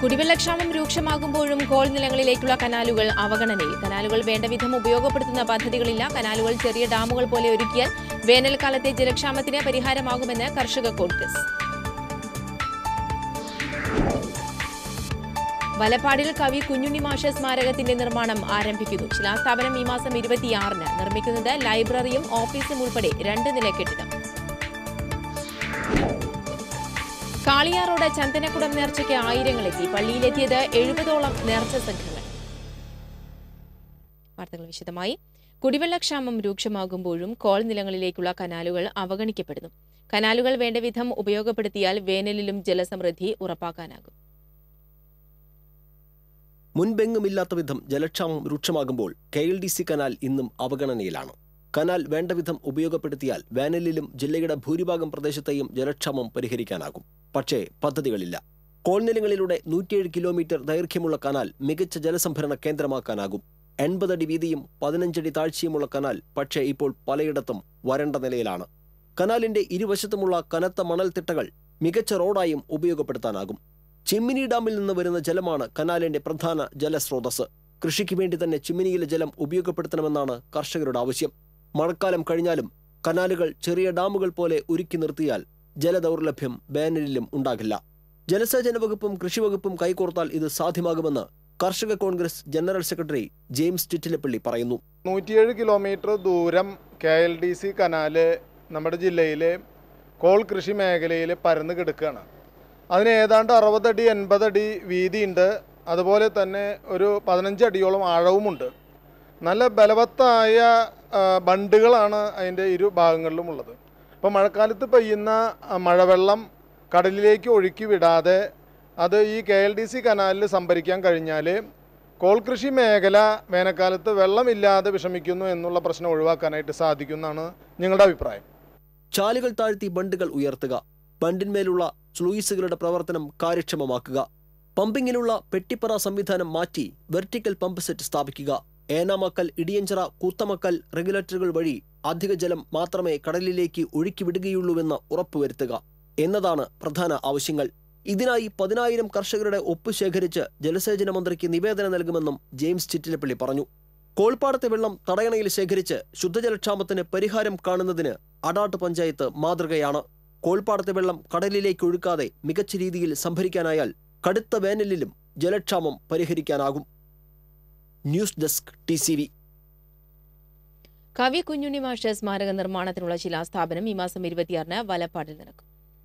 കുടിവെള്ളക്ഷാമം രൂക്ഷമാകുമ്പോഴും കോൾ നിലങ്ങളിലേക്കുള്ള കനാലുകൾ അവഗണനയിൽ കനാലുകൾ വേണ്ടവിധം ഉപയോഗപ്പെടുത്തുന്ന പദ്ധതികളില്ല കനാലുകൾ ചെറിയ ഡാമുകൾ പോലെ ഒരുക്കിയാൽ വേനൽക്കാലത്തെ ജലക്ഷാമത്തിന് പരിഹാരമാകുമെന്ന് കർഷക കോൺഗ്രസ് വലപ്പാടിൽ കവി കുഞ്ഞുണ്ണി മാഷ സ്മാരകത്തിന്റെ നിർമ്മാണം ആരംഭിക്കുന്നു ശിലാസ്ഥാപനം ഈ മാസം ഇരുപത്തിയാറിന് നിർമ്മിക്കുന്നത് ലൈബ്രറിയും ഓഫീസും ഉൾപ്പെടെ രണ്ട് നില കെട്ടിടം കാളിയാറോട് ചന്ദനക്കുടം നേർച്ചയ്ക്ക് ആയിരങ്ങളെത്തി പള്ളിയിലെത്തിയത് എഴുപതോളം നേർച്ച സംഘങ്ങൾ വാർത്തകൾ വിശദമായി കുടിവെള്ളക്ഷാമം രൂക്ഷമാകുമ്പോഴും കോൾ നിലങ്ങളിലേക്കുള്ള കനാലുകൾ അവഗണിക്കപ്പെടുന്നു കനാലുകൾ വേണ്ടവിധം ഉപയോഗപ്പെടുത്തിയാൽ വേനലിലും ജലസമൃദ്ധി ഉറപ്പാക്കാനാകും മുൻപെങ്ങുമില്ലാത്ത വിധം ജലക്ഷാമം രൂക്ഷമാകുമ്പോൾ K L D C canal ഇന്നും അവഗണനയിലാണ് കനാൽ വേണ്ടവിധം ഉപയോഗപ്പെടുത്തിയാൽ വേനലിലും ജില്ലയുടെ ഭൂരിഭാഗം പ്രദേശത്തെയും ജലക്ഷാമം പരിഹരിക്കാനാകും പക്ഷേ പദ്ധതികളില്ല കോൾനിലങ്ങളിലൂടെ നൂറ്റിയേഴ് കിലോമീറ്റർ ദൈർഘ്യമുള്ള കനാൽ മികച്ച ജലസംഭരണ കേന്ദ്രമാക്കാനാകും എൺപതടി വീതിയും പതിനഞ്ചടി താഴ്ചയുമുള്ള കനാൽ പക്ഷേ ഇപ്പോൾ പലയിടത്തും വരണ്ട നിലയിലാണ് കനാലിന്റെ ഇരുവശത്തുമുള്ള കനത്ത മണൽത്തിട്ടകൾ മികച്ച റോഡായും ഉപയോഗപ്പെടുത്താനാകും ചിമ്മിനി ഡാമിൽ നിന്ന് വരുന്ന ജലമാണ് കനാലിന്റെ പ്രധാന ജലസ്രോതസ് കൃഷിക്ക് വേണ്ടി തന്നെ ചിമ്മിനിയിലെ ജലം ഉപയോഗപ്പെടുത്തണമെന്നാണ് കർഷകരുടെ ആവശ്യം മഴക്കാലം കഴിഞ്ഞാലും കനാലുകൾ ചെറിയ ഡാമുകൾ പോലെ ഉരുക്കി നിർത്തിയാൽ ജലദൗർലഭ്യം വേനലിലും ഉണ്ടാകില്ല ജലസേചന വകുപ്പും കൃഷിവകുപ്പും കൈകോർത്താൽ ഇത് സാധ്യമാകുമെന്ന് കർഷക congress general secretary James Chittilappilly പറയുന്നു നൂറ്റിയേഴ് കിലോമീറ്റർ ദൂരം K L D C canal നമ്മുടെ ജില്ലയിലെ കോൾ കൃഷി മേഖലയിൽ പരന്ന് കിടക്കുകയാണ് അതിന് ഏതാണ്ട് അറുപതടി എൺപതടി വീതിയുണ്ട് അതുപോലെ തന്നെ ഒരു പതിനഞ്ച് അടിയോളം ആഴവുമുണ്ട് നല്ല ബലവത്തായ ആ, ബണ്ടുകളാണ് അതിൻ്റെ ഇരു ഭാഗങ്ങളിലും ഉള്ളത് അപ്പോൾ മഴക്കാലത്ത് പെയ്യുന്ന ആ, മഴവെള്ളം കടലിലേക്ക് ഒഴുക്കി വിടാതെ അത് ഈ കെ എൽ ഡി സി കനാലിൽ സംഭരിക്കാൻ കഴിഞ്ഞാൽ കോൾ കൃഷി മേഖല വേനൽക്കാലത്ത് വെള്ളമില്ലാതെ വിഷമിക്കുന്നു എന്നുള്ള പ്രശ്നം ഒഴിവാക്കാനായിട്ട് സാധിക്കുമെന്നാണ് ഞങ്ങളുടെ അഭിപ്രായം ചാലുകൾ താഴ്ത്തി ബണ്ടുകൾ ഉയർത്തുക ബണ്ടിന്മേലുള്ള സ്ലൂയിസുകളുടെ പ്രവർത്തനം കാര്യക്ഷമമാക്കുക പമ്പിങ്ങിനുള്ള പെട്ടിപ്പറ സംവിധാനം മാറ്റി വെർട്ടിക്കൽ പമ്പ് സെറ്റ് സ്ഥാപിക്കുക ഏനാമക്കൽ ഇടിയഞ്ചിറ കൂത്തമക്കൽ റെഗുലേറ്ററുകൾ വഴി അധിക ജലം മാത്രമേ കടലിലേക്ക് ഒഴുക്കി വിടുകയുള്ളൂവെന്ന് ഉറപ്പുവരുത്തുക എന്നതാണ് പ്രധാന ആവശ്യങ്ങൾ ഇതിനായി പതിനായിരം കർഷകരുടെ ഒപ്പ് ശേഖരിച്ച് ജലസേചന മന്ത്രിക്ക് നിവേദനം നൽകുമെന്നും ജെയിംസ് ചിറ്റിലപ്പള്ളി പറഞ്ഞു കോൾപ്പാടത്തെ വെള്ളം തടയണയിൽ ശേഖരിച്ച് ശുദ്ധജലക്ഷാമത്തിന് പരിഹാരം കാണുന്നതിന് അടാട്ട് പഞ്ചായത്ത് മാതൃകയാണ് കോൾപ്പാടത്തെ വെള്ളം കടലിലേക്ക് ഒഴുക്കാതെ മികച്ച രീതിയിൽ സംഭരിക്കാനായാൽ കടുത്ത വേനലിലും ജലക്ഷാമം പരിഹരിക്കാനാകും news desk T C V കവി കുഞ്ഞുണ്ണി മാഷ സ്മാരക നിർമ്മാണത്തിനുള്ള ശിലാസ്ഥാപനം ഈ മാസം ഇരുപത്തിയാറിന് വലപ്പാടിൽ നടക്കും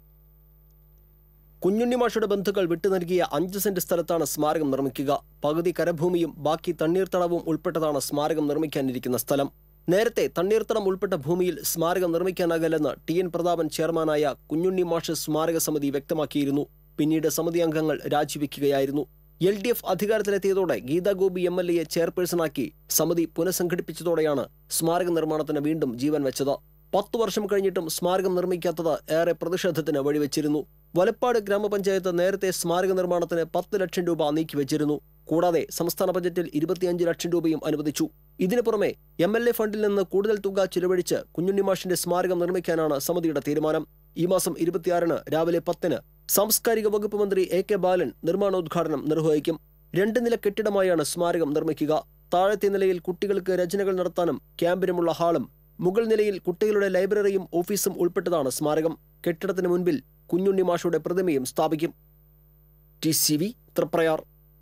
കുഞ്ഞുണ്ണിമാഷയുടെ ബന്ധുക്കൾ വിട്ടു നൽകിയ അഞ്ച് സെന്റ് സ്ഥലത്താണ് സ്മാരകം നിർമ്മിക്കുക പകുതി കരഭൂമിയും ബാക്കി തണ്ണീർത്തടവും ഉൾപ്പെട്ടതാണ് സ്മാരകം നിർമ്മിക്കാനിരിക്കുന്ന സ്ഥലം നേരത്തെ തണ്ണീർത്തടം ഉൾപ്പെട്ട ഭൂമിയിൽ സ്മാരകം നിർമ്മിക്കാനാകില്ലെന്ന് ടി എൻ പ്രതാപൻ ചെയർമാനായ കുഞ്ഞുണ്ണി മാഷ് സ്മാരക സമിതി വ്യക്തമാക്കിയിരുന്നു പിന്നീട് സമിതി അംഗങ്ങൾ രാജിവെക്കുകയായിരുന്നു എൽ ഡി എഫ് അധികാരത്തിലെത്തിയതോടെ ഗീതാ ഗോപി എം എൽ എയെ ചെയർപേഴ്സണാക്കി സമിതി പുനഃസംഘടിപ്പിച്ചതോടെയാണ് സ്മാരക നിർമ്മാണത്തിന് വീണ്ടും ജീവൻ വെച്ചത് പത്തു വർഷം കഴിഞ്ഞിട്ടും സ്മാരകം നിർമ്മിക്കാത്തത് ഏറെ പ്രതിഷേധത്തിന് വഴിവെച്ചിരുന്നു വലപ്പാട് ഗ്രാമപഞ്ചായത്ത് നേരത്തെ സ്മാരക നിർമ്മാണത്തിന് പത്ത് ലക്ഷം രൂപ നീക്കിവെച്ചിരുന്നു കൂടാതെ സംസ്ഥാന ബജറ്റിൽ ഇരുപത്തിയഞ്ച് ലക്ഷം രൂപയും അനുവദിച്ചു ഇതിനു പുറമെ എം എൽ എ ഫണ്ടിൽ നിന്ന് കൂടുതൽ തുക ചിലവഴിച്ച് കുഞ്ഞുണ്ണിമാഷിന്റെ സ്മാരകം നിർമ്മിക്കാനാണ് സമിതിയുടെ തീരുമാനം ഈ മാസം ഇരുപത്തിയാറിന് രാവിലെ പത്തിന് സാംസ്കാരിക വകുപ്പ് മന്ത്രി എ കെ ബാലൻ നിർമ്മാണോദ്ഘാടനം നിർവഹിക്കും രണ്ട് നില കെട്ടിടമായാണ് സ്മാരകം നിർമ്മിക്കുക താഴത്തെ നിലയിൽ കുട്ടികൾക്ക് രചനകൾ നടത്താനും ക്യാമ്പിനുമുള്ള ഹാളും മുകൾ നിലയിൽ കുട്ടികളുടെ ലൈബ്രറിയും ഓഫീസും ഉൾപ്പെട്ടതാണ് സ്മാരകം കെട്ടിടത്തിന് മുൻപിൽ കുഞ്ഞുണ്ണി മാഷയുടെ പ്രതിമയും സ്ഥാപിക്കും ടി സി വി തൃപ്രയാർ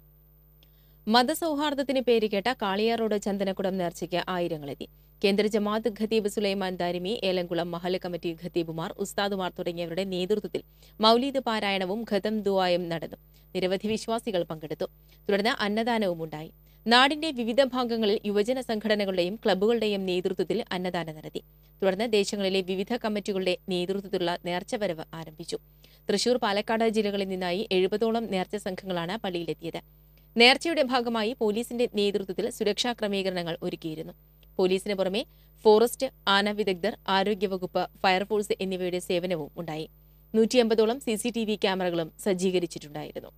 മതസൗഹാർദ്ദത്തിന് പേരുകേട്ട കാളിയാറോഡ് ചന്ദനക്കുടം നേർച്ചയ്ക്ക് ആയിരങ്ങളെത്തി കേന്ദ്ര ജമാഅത്ത് ഖത്തീബ് സുലൈമാൻ ദാരിമി ഏലംകുളം മഹല് കമ്മിറ്റി ഖത്തീബുമാർ ഉസ്താദുമാർ തുടങ്ങിയവരുടെ നേതൃത്വത്തിൽ മൗലീദ് പാരായണവും ഖതം ദുആയും നടന്നു നിരവധി വിശ്വാസികൾ പങ്കെടുത്തു തുടർന്ന് അന്നദാനവും ഉണ്ടായി നാടിന്റെ വിവിധ ഭാഗങ്ങളിൽ യുവജന സംഘടനകളുടെയും ക്ലബ്ബുകളുടെയും നേതൃത്വത്തിൽ അന്നദാനം നടത്തി തുടർന്ന് ദേശങ്ങളിലെ വിവിധ കമ്മിറ്റികളുടെ നേതൃത്വത്തിലുള്ള നേർച്ചവരവ് ആരംഭിച്ചു തൃശൂർ പാലക്കാട് ജില്ലകളിൽ നിന്നായി എഴുപതോളം നേർച്ച സംഘങ്ങളാണ് പള്ളിയിലെത്തിയത് നേർച്ചയുടെ ഭാഗമായി പോലീസിന്റെ നേതൃത്വത്തിൽ സുരക്ഷാ ക്രമീകരണങ്ങൾ ഒരുക്കിയിരുന്നു പോലീസിന് പുറമെ ഫോറസ്റ്റ് ആന വിദഗ്ധർ ആരോഗ്യവകുപ്പ് ഫയർഫോഴ്സ് എന്നിവയുടെ സേവനവും ഉണ്ടായി നൂറ്റി അമ്പതോളം സി സി ടി വി ക്യാമറകളും സജ്ജീകരിച്ചിട്ടുണ്ടായിരുന്നു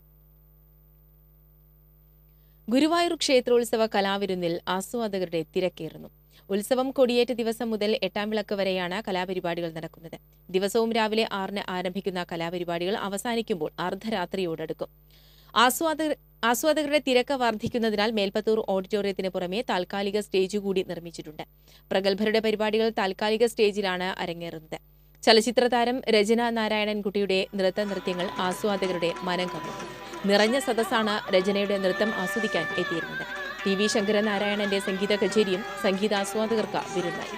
ഗുരുവായൂർ ക്ഷേത്രോത്സവ കലാവിരുന്നിൽ ആസ്വാദകരുടെ തിരക്കേറുന്നു ഉത്സവം കൊടിയേറ്റ ദിവസം മുതൽ എട്ടാം വിളക്ക് വരെയാണ് കലാപരിപാടികൾ നടക്കുന്നത് ദിവസവും രാവിലെ ആറിന് ആരംഭിക്കുന്ന കലാപരിപാടികൾ അവസാനിക്കുമ്പോൾ അർദ്ധരാത്രിയോടടുക്കും ആസ്വാദകർ ആസ്വാദകരുടെ തിരക്ക് വർദ്ധിക്കുന്നതിനാൽ മേൽപ്പത്തൂർ ഓഡിറ്റോറിയത്തിന് പുറമെ താൽക്കാലിക സ്റ്റേജ് കൂടി നിർമ്മിച്ചിട്ടുണ്ട് പ്രഗത്ഭരുടെ പരിപാടികൾ താൽക്കാലിക സ്റ്റേജിലാണ് അരങ്ങേറുന്നത് ചലച്ചിത്ര താരം രചന നാരായണൻകുട്ടിയുടെ നൃത്ത നൃത്യങ്ങൾ ആസ്വാദകരുടെ മനം കവർന്നു നിറഞ്ഞ സദസ്സാണ് രചനയുടെ നൃത്തം ആസ്വദിക്കാൻ എത്തിയിരുന്നത് ടി വി ശങ്കരനാരായണന്റെ സംഗീത കച്ചേരിയും സംഗീതാസ്വാദകർക്ക് വിരുന്നായി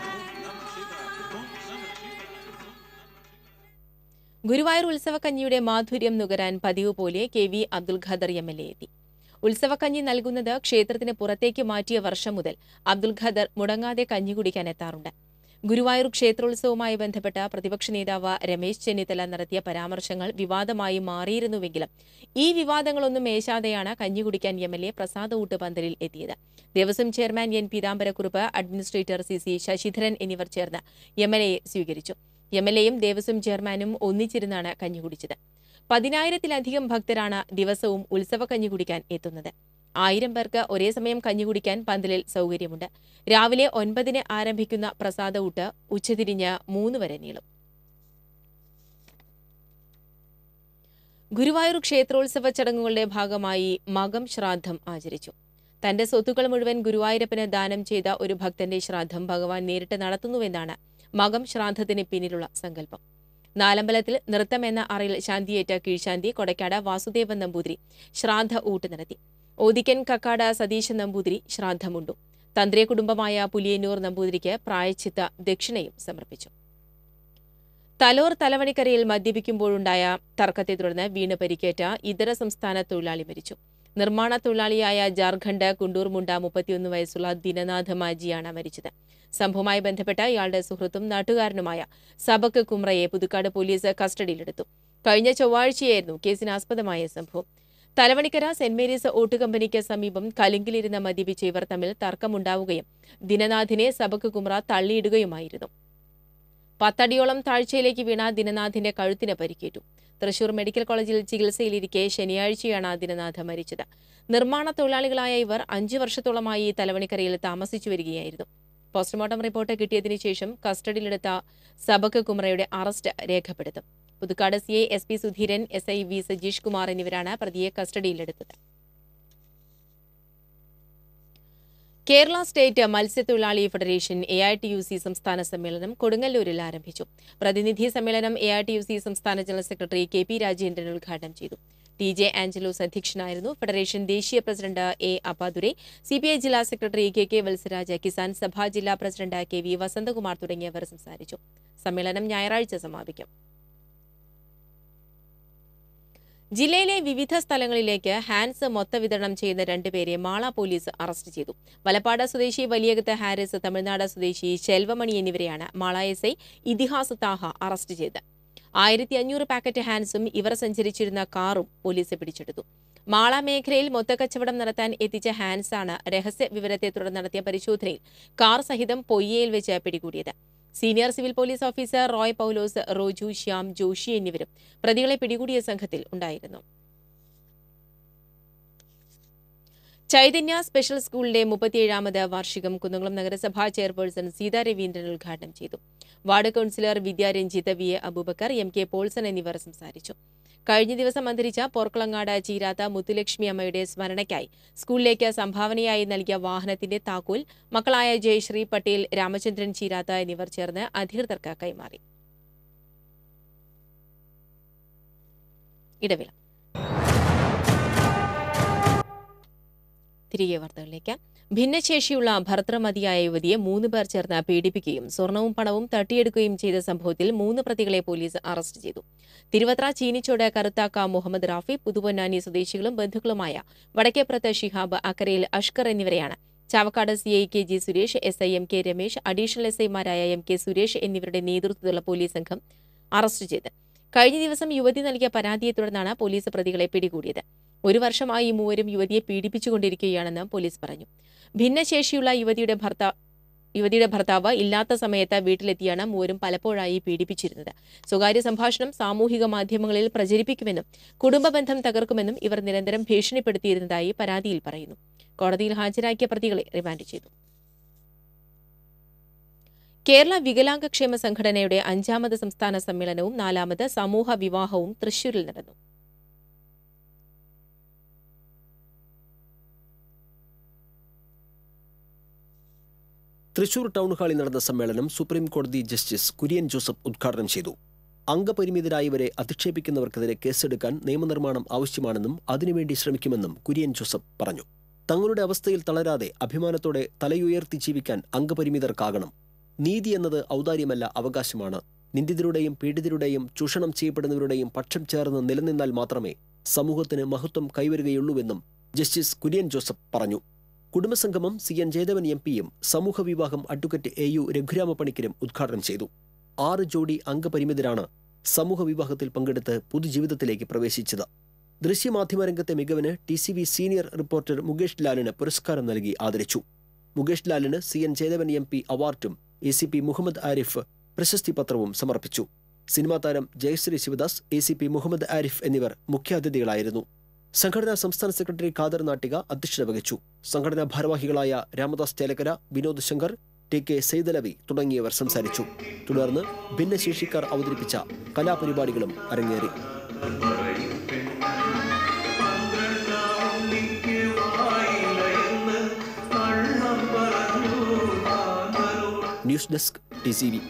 ഗുരുവായൂർ ഉത്സവക്കഞ്ഞിയുടെ മാധുര്യം നുകരാൻ പതിവ് പോലെ കെ വി അബ്ദുൽ ഖദർ എം എൽ എ എത്തി ഉത്സവക്കഞ്ഞി നൽകുന്നത് ക്ഷേത്രത്തിന് പുറത്തേക്ക് മാറ്റിയ വർഷം മുതൽ അബ്ദുൽ ഖദർ മുടങ്ങാതെ കഞ്ഞി കുടിക്കാൻ എത്താറുണ്ട് ഗുരുവായൂർ ക്ഷേത്രോത്സവവുമായി ബന്ധപ്പെട്ട പ്രതിപക്ഷ നേതാവ് രമേശ് ചെന്നിത്തല നടത്തിയ പരാമർശങ്ങൾ വിവാദമായി മാറിയിരുന്നുവെങ്കിലും ഈ വിവാദങ്ങളൊന്നും മേശാതെയാണ് കഞ്ഞി കുടിക്കാൻ എം എൽ എ പ്രസാദ പന്തലിൽ എത്തിയത് Devaswom chairman N Peethambarakurup administrator C C Sasidharan എന്നിവർ ചേർന്ന് എം എൽ എയെ സ്വീകരിച്ചു എം എൽ എയും ദേവസ്വം ചെയർമാനും ഒന്നിച്ചിരുന്നാണ് കഞ്ഞി കുടിച്ചത് പതിനായിരത്തിലധികം ഭക്തരാണ് ദിവസവും ഉത്സവ കഞ്ഞി കുടിക്കാൻ എത്തുന്നത് ആയിരം പേർക്ക് ഒരേ സമയം കഞ്ഞി കുടിക്കാൻ പന്തലിൽ സൗകര്യമുണ്ട് രാവിലെ ഒൻപതിന് ആരംഭിക്കുന്ന പ്രസാദ ഊട്ട് ഉച്ചതിരിഞ്ഞ് മൂന്ന് വരെ നീളും ഗുരുവായൂർ ക്ഷേത്രോത്സവ ചടങ്ങുകളുടെ ഭാഗമായി മകം ശ്രാദ്ധം ആചരിച്ചു തന്റെ സ്വത്തുക്കൾ മുഴുവൻ ഗുരുവായൂരപ്പന് ദാനം ചെയ്ത ഒരു ഭക്തന്റെ ശ്രാദ്ധം ഭഗവാൻ നേരിട്ട് നടത്തുന്നുവെന്നാണ് മകം ശ്രാദ്ധത്തിന് പിന്നിലുള്ള സങ്കല്പം നാലമ്പലത്തിൽ നൃത്തം എന്ന അറയിൽ ശാന്തിയേറ്റ കീഴ്ശാന്തി കൊടക്കാട് വാസുദേവൻ നമ്പൂതിരി ശ്രാദ്ധ ഊട്ട് നടത്തി ഓദിക്കൻ കക്കാട് സതീശൻ നമ്പൂതിരി ശ്രാദ്ധമുണ്ടു തന്ത്രിയ കുടുംബമായ പുലിയന്നൂർ നമ്പൂതിരിക്ക് പ്രായച്ചിത്ത ദക്ഷിണയും സമർപ്പിച്ചു തലോർ തലവണിക്കരയിൽ മദ്യപിക്കുമ്പോഴുണ്ടായ തർക്കത്തെ തുടർന്ന് വീണ് പരിക്കേറ്റ ഇതര സംസ്ഥാന തൊഴിലാളി മരിച്ചു നിർമ്മാണ തൊഴിലാളിയായ ജാർഖണ്ഡ് കുണ്ടൂർ മുണ്ട മുപ്പത്തിയൊന്ന് വയസ്സുള്ള ദിനനാഥ് മാജിയാണ് മരിച്ചത് സംഭവവുമായി ബന്ധപ്പെട്ട ഇയാളുടെ സുഹൃത്തും നാട്ടുകാരനുമായ സബക് കുമ്രയെ പുതുക്കാട് പോലീസ് കസ്റ്റഡിയിലെടുത്തു കഴിഞ്ഞ ചൊവ്വാഴ്ചയായിരുന്നു കേസിനാസ്പദമായ സംഭവം തലവണിക്കര സെന്റ് മേരീസ് ഓട്ട് കമ്പനിക്ക് സമീപം കലുങ്കിലിരുന്ന് മദ്യപിച്ച ഇവർ തമ്മിൽ തർക്കമുണ്ടാവുകയും ദിനനാഥിനെ സബക് കുമ്ര തള്ളിയിടുകയുമായിരുന്നു പത്തടിയോളം താഴ്ചയിലേക്ക് വീണ ദിനനാഥിന്റെ കഴുത്തിന് പരിക്കേറ്റു തൃശൂർ മെഡിക്കൽ കോളേജിൽ ചികിത്സയിലിരിക്കെ ശനിയാഴ്ചയാണ് ദിനനാഥ് മരിച്ചത് നിർമ്മാണ തൊഴിലാളികളായ ഇവർ അഞ്ചു വർഷത്തോളമായി തലവണിക്കരയിൽ താമസിച്ചു വരികയായിരുന്നു പോസ്റ്റ്മോർട്ടം റിപ്പോർട്ട് കിട്ടിയതിനു ശേഷം കസ്റ്റഡിയിലെടുത്ത സബക് കുമ്രയുടെ അറസ്റ്റ് രേഖപ്പെടുത്തും Puthukkad C I S P Sudheeran S I V Sajeesh Kumar എന്നിവരാണ് പ്രതിയെ കസ്റ്റഡിയിലെടുത്തത് കേരള സ്റ്റേറ്റ് മത്സ്യത്തൊഴിലാളി federation A I T U C സംസ്ഥാന സമ്മേളനം കൊടുങ്ങല്ലൂരിൽ ആരംഭിച്ചു പ്രതിനിധി സമ്മേളനം A I T U C സംസ്ഥാന general secretary K P Rajendran ഉദ്ഘാടനം ചെയ്തു ടി ജെ ആഞ്ചലോസ് അധ്യക്ഷനായിരുന്നു ഫെഡറേഷൻ ദേശീയ president A Appadurai C P I ജില്ലാ സെക്രട്ടറി കെ കെ വത്സരാജ് കിസാൻ സഭ ജില്ലാ പ്രസിഡന്റ് കെ വി വസന്തകുമാർ തുടങ്ങിയവർ സംസാരിച്ചു സമ്മേളനം ഞായറാഴ്ച സമാപിക്കും ജില്ലയിലെ വിവിധ സ്ഥലങ്ങളിലേക്ക് ഹാൻസ് മൊത്തവിതരണം ചെയ്യുന്ന രണ്ടുപേരെ മാള പോലീസ് അറസ്റ്റ് ചെയ്തു വലപ്പാട് സ്വദേശി വലിയകത്ത് ഹാരിസ് തമിഴ്നാട് സ്വദേശി ശെൽവമണി എന്നിവരെയാണ് Mala S I Ithihas Thaha arrest ചെയ്തത് ആയിരത്തി അഞ്ഞൂറ് പാക്കറ്റ് ഹാൻസും ഇവർ സഞ്ചരിച്ചിരുന്ന കാറും പോലീസ് പിടിച്ചെടുത്തു മാള മേഖലയിൽ മൊത്തക്കച്ചവടം നടത്താൻ എത്തിച്ച ഹാൻസാണ് രഹസ്യ വിവരത്തെ തുടർന്ന് നടത്തിയ പരിശോധനയിൽ കാർ സഹിതം പൊയ്യയിൽ വെച്ച് പിടികൂടിയത് senior civil police officer Roy Paulose Roju Shyam Joshi എന്നിവരും പ്രതികളെ പിടികൂടിയ സംഘത്തിൽ ഉണ്ടായിരുന്നു ചൈതന്യ സ്പെഷ്യൽ സ്കൂളിന്റെ മുപ്പത്തിയേഴാമത് വാർഷികം കുന്നംകുളം നഗരസഭാ ചെയർപേഴ്സൺ സീതാ രവീന്ദ്രൻ ഉദ്ഘാടനം ചെയ്തു ward councillor Vidya Ranjith V A Aboobacker M K Polson എന്നിവർ സംസാരിച്ചു കഴിഞ്ഞ ദിവസം അന്തരിച്ച പോർക്കുളങ്ങാട് ചീരാത്ത മുത്തുലക്ഷ്മി അമ്മയുടെ സ്മരണയ്ക്കായി സ്കൂളിലേക്ക് സംഭാവനയായി നൽകിയ വാഹനത്തിന്റെ താക്കോൽ മക്കളായ ജയശ്രീ പട്ടേൽ രാമചന്ദ്രൻ ചീരാത്ത എന്നിവർ ചേർന്ന് അധികൃതർക്ക് കൈമാറി ഇടവേള തിരികെ വാർത്തകളിലേക്ക് ഭിന്നശേഷിയുള്ള ഭർത്തൃമതിയായ യുവതിയെ മൂന്ന് പേർ ചേർന്ന് പീഡിപ്പിക്കുകയും സ്വർണവും പണവും തട്ടിയെടുക്കുകയും ചെയ്ത സംഭവത്തിൽ മൂന്ന് പ്രതികളെ പോലീസ് അറസ്റ്റ് ചെയ്തു തിരുവത്ര ചീനിച്ചോട് കറുത്താക്ക മുഹമ്മദ് റാഫി പുതുപൊന്നാനി സ്വദേശികളും ബന്ധുക്കളുമായ വടക്കേപ്പുറത്ത് ഷിഹാബ് അക്കരയിൽ അഷ്കർ എന്നിവരെയാണ് Chavakkad C I K G Suresh S I M K Ramesh additional S ഐമാരായ എം കെ സുരേഷ് എന്നിവരുടെ നേതൃത്വത്തിലുള്ള പോലീസ് സംഘം അറസ്റ്റ് ചെയ്ത് കഴിഞ്ഞ ദിവസം യുവതി നൽകിയ പരാതിയെ തുടർന്നാണ് പോലീസ് പ്രതികളെ പിടികൂടിയത് ഒരു വർഷമായി ഈ മൂവരും യുവതിയെ പീഡിപ്പിച്ചുകൊണ്ടിരിക്കുകയാണെന്ന് പോലീസ് പറഞ്ഞു ഭിന്നശേഷിയുള്ള യുവതിയുടെ ഭർത്താവ് യുവതിയുടെ ഭർത്താവ് ഇല്ലാത്ത സമയത്ത് വീട്ടിലെത്തിയാണ് മൂവരും പലപ്പോഴായി പീഡിപ്പിച്ചിരുന്നത് സ്വകാര്യ സംഭാഷണം സാമൂഹിക മാധ്യമങ്ങളിൽ പ്രചരിപ്പിക്കുമെന്നും കുടുംബ ബന്ധം തകർക്കുമെന്നും ഇവർ നിരന്തരം ഭീഷണിപ്പെടുത്തിയിരുന്നതായി പരാതിയിൽ പറയുന്നു കോടതിയിൽ ഹാജരാക്കിയ പ്രതികളെ റിമാൻഡ് ചെയ്തു കേരള വികലാംഗക്ഷേമ സംഘടനയുടെ അഞ്ചാമത് സംസ്ഥാന സമ്മേളനവും നാലാമത് സമൂഹ വിവാഹവും തൃശൂരിൽ നടന്നു തൃശൂർ ടൗൺ ഹാളിൽ നടന്ന സമ്മേളനം സുപ്രീം കോടതി ജസ്റ്റിസ് കുര്യൻ ജോസഫ് ഉദ്ഘാടനം ചെയ്തു അംഗപരിമിതരായവരെ അധിക്ഷേപിക്കുന്നവർക്കെതിരെ കേസെടുക്കാൻ നിയമനിർമ്മാണം ആവശ്യമാണെന്നും അതിനുവേണ്ടി ശ്രമിക്കുമെന്നും കുര്യൻ ജോസഫ് പറഞ്ഞു തങ്ങളുടെ അവസ്ഥയിൽ തളരാതെ അഭിമാനത്തോടെ തലയുയർത്തി ജീവിക്കാൻ അംഗപരിമിതർക്കാകണം നീതി എന്നത് ഔദാര്യമല്ല അവകാശമാണ് നിന്ദിതരുടെയും പീഡിതരുടെയും ചൂഷണം ചെയ്യപ്പെടുന്നവരുടെയും പക്ഷം ചേർന്ന് നിലനിന്നാൽ മാത്രമേ സമൂഹത്തിന് മഹത്വം കൈവരുകയുള്ളൂവെന്നും ജസ്റ്റിസ് കുര്യൻ ജോസഫ് പറഞ്ഞു കുടുംബസംഗമം സി എൻ ജയദേവൻ എം പിയും സമൂഹ വിവാഹം advocate A U Raghurama Panicker ഉദ്ഘാടനം ചെയ്തു ആറ് ജോഡി അംഗപരിമിതരാണ് സമൂഹ വിവാഹത്തിൽ പങ്കെടുത്ത് പൊതുജീവിതത്തിലേക്ക് പ്രവേശിച്ചത് ദൃശ്യമാധ്യമ രംഗത്തെ മികവിന് T C V senior reporter Mukesh ലാലിന് പുരസ്കാരം നൽകി ആദരിച്ചു മുകേഷ് ലാലിന് C N Jayadevan M P അവാർഡും A C P Muhammad Arif പ്രശസ്തി പത്രവും സമർപ്പിച്ചു സിനിമാ താരം Jayasree Sivadas A C P Muhammad Arif എന്നിവർ മുഖ്യാതിഥികളായിരുന്നു സംഘടനാ സംസ്ഥാന സെക്രട്ടറി ഖാദർ നാട്ടിക അധ്യക്ഷത വഹിച്ചു സംഘടനാ ഭാരവാഹികളായ രാമദാസ് ചേലക്കര വിനോദ് ശങ്കർ ടി കെ സൈദലവി തുടങ്ങിയവർ സംസാരിച്ചു തുടർന്ന് ഭിന്നശേഷിക്കാർ അവതരിപ്പിച്ച കലാപരിപാടികളും അരങ്ങേറി news desk T C V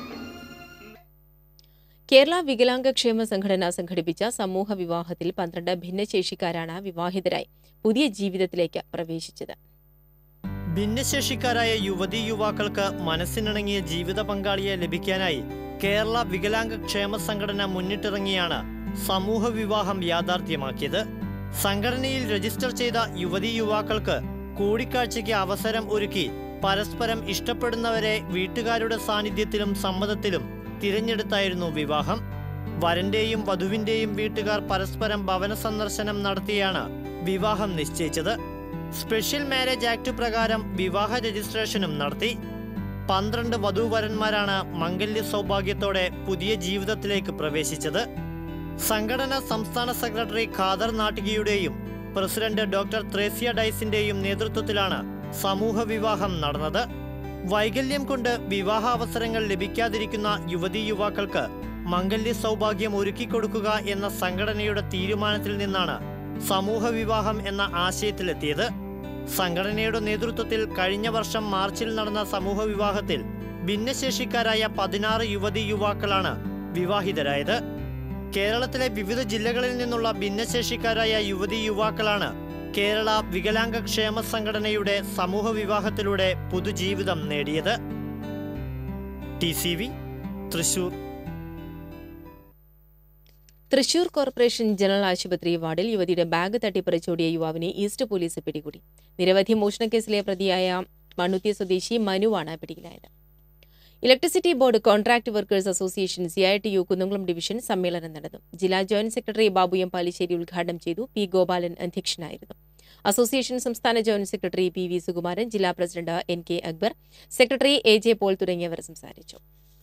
Kerala വികലാംഗ ക്ഷേമ സംഘടന സംഘടിപ്പിച്ച സമൂഹ വിവാഹത്തിൽ പന്ത്രണ്ട് ഭിന്നശേഷിക്കാരാണ് വിവാഹിതരായി പുതിയ ജീവിതത്തിലേക്ക് പ്രവേശിച്ചത് ഭിന്നശേഷിക്കാരായ യുവതി യുവാക്കൾക്ക് മനസ്സിനിണങ്ങിയ ജീവിത പങ്കാളിയെ ലഭിക്കാനായി കേരള വികലാംഗ ക്ഷേമ സംഘടന മുന്നിട്ടിറങ്ങിയാണ് സമൂഹ വിവാഹം യാഥാർത്ഥ്യമാക്കിയത് സംഘടനയിൽ രജിസ്റ്റർ ചെയ്ത യുവതി യുവാക്കൾക്ക് കൂടിക്കാഴ്ചയ്ക്ക് അവസരം ഒരുക്കി പരസ്പരം ഇഷ്ടപ്പെടുന്നവരെ വീട്ടുകാരുടെ സാന്നിധ്യത്തിലും സമ്മതത്തിലും തിരഞ്ഞെടുത്തായിരുന്നു വിവാഹം വരന്റെയും വധുവിന്റെയും വീട്ടുകാർ പരസ്പരം ഭവന സന്ദർശനം നടത്തിയാണ് വിവാഹം നിശ്ചയിച്ചത് സ്പെഷ്യൽ മാരേജ് ആക്ട് പ്രകാരം വിവാഹ രജിസ്ട്രേഷനും നടത്തി പന്ത്രണ്ട് വധൂവരന്മാരാണ് മംഗല്യ സൗഭാഗ്യത്തോടെ പുതിയ ജീവിതത്തിലേക്ക് പ്രവേശിച്ചത് സംഘടന സംസ്ഥാന സെക്രട്ടറി ഖാദർ നാട്ടികയുടെയും പ്രസിഡന്റ് ഡോക്ടർ ത്രേസ്യ ഡൈസിന്റെയും നേതൃത്വത്തിലാണ് സമൂഹ വിവാഹം നടന്നത് വൈകല്യം കൊണ്ട് വിവാഹാവസരങ്ങൾ ലഭിക്കാതിരിക്കുന്ന യുവതീ യുവാക്കൾക്ക് മംഗല്യ സൗഭാഗ്യം ഒരുക്കിക്കൊടുക്കുക എന്ന സംഘടനയുടെ തീരുമാനത്തിൽ നിന്നാണ് സമൂഹ വിവാഹം എന്ന ആശയത്തിലെത്തിയത് സംഘടനയുടെ നേതൃത്വത്തിൽ കഴിഞ്ഞ വർഷം മാർച്ചിൽ നടന്ന സമൂഹ വിവാഹത്തിൽ ഭിന്നശേഷിക്കാരായ പതിനാറ് യുവതി യുവാക്കളാണ് വിവാഹിതരായത് കേരളത്തിലെ വിവിധ ജില്ലകളിൽ നിന്നുള്ള ഭിന്നശേഷിക്കാരായ യുവതി യുവാക്കളാണ് കേരള വികലാംഗ ക്ഷേമ സംഘടനയുടെ സമൂഹ വിവാഹത്തിലൂടെ പുതുജീവിതം നേടിയത് T C V Thrissur Thrissur corporation general ആശുപത്രി വാർഡിൽ യുവതിയുടെ ബാഗ് തട്ടിപ്പറിച്ചോടിയ യുവാവിനെ ഈസ്റ്റ് പോലീസ് പിടികൂടി നിരവധി മോഷണക്കേസിലെ പ്രതിയായ മണ്ണുത്തി സ്വദേശി മനുവാണ് പിടിയിലായത് electricity board contract workers association C I T U Kunnamkulam division സമ്മേളനം നടന്നു ജില്ലാ joint secretary Babu M Palissery ഉദ്ഘാടനം ചെയ്തു പി ഗോപാലൻ അധ്യക്ഷനായിരുന്നു അസോസിയേഷൻ സംസ്ഥാന joint secretary P V Sukumaran ജില്ലാ president N K Akbar secretary A J Paul തുടങ്ങിയവർ സംസാരിച്ചു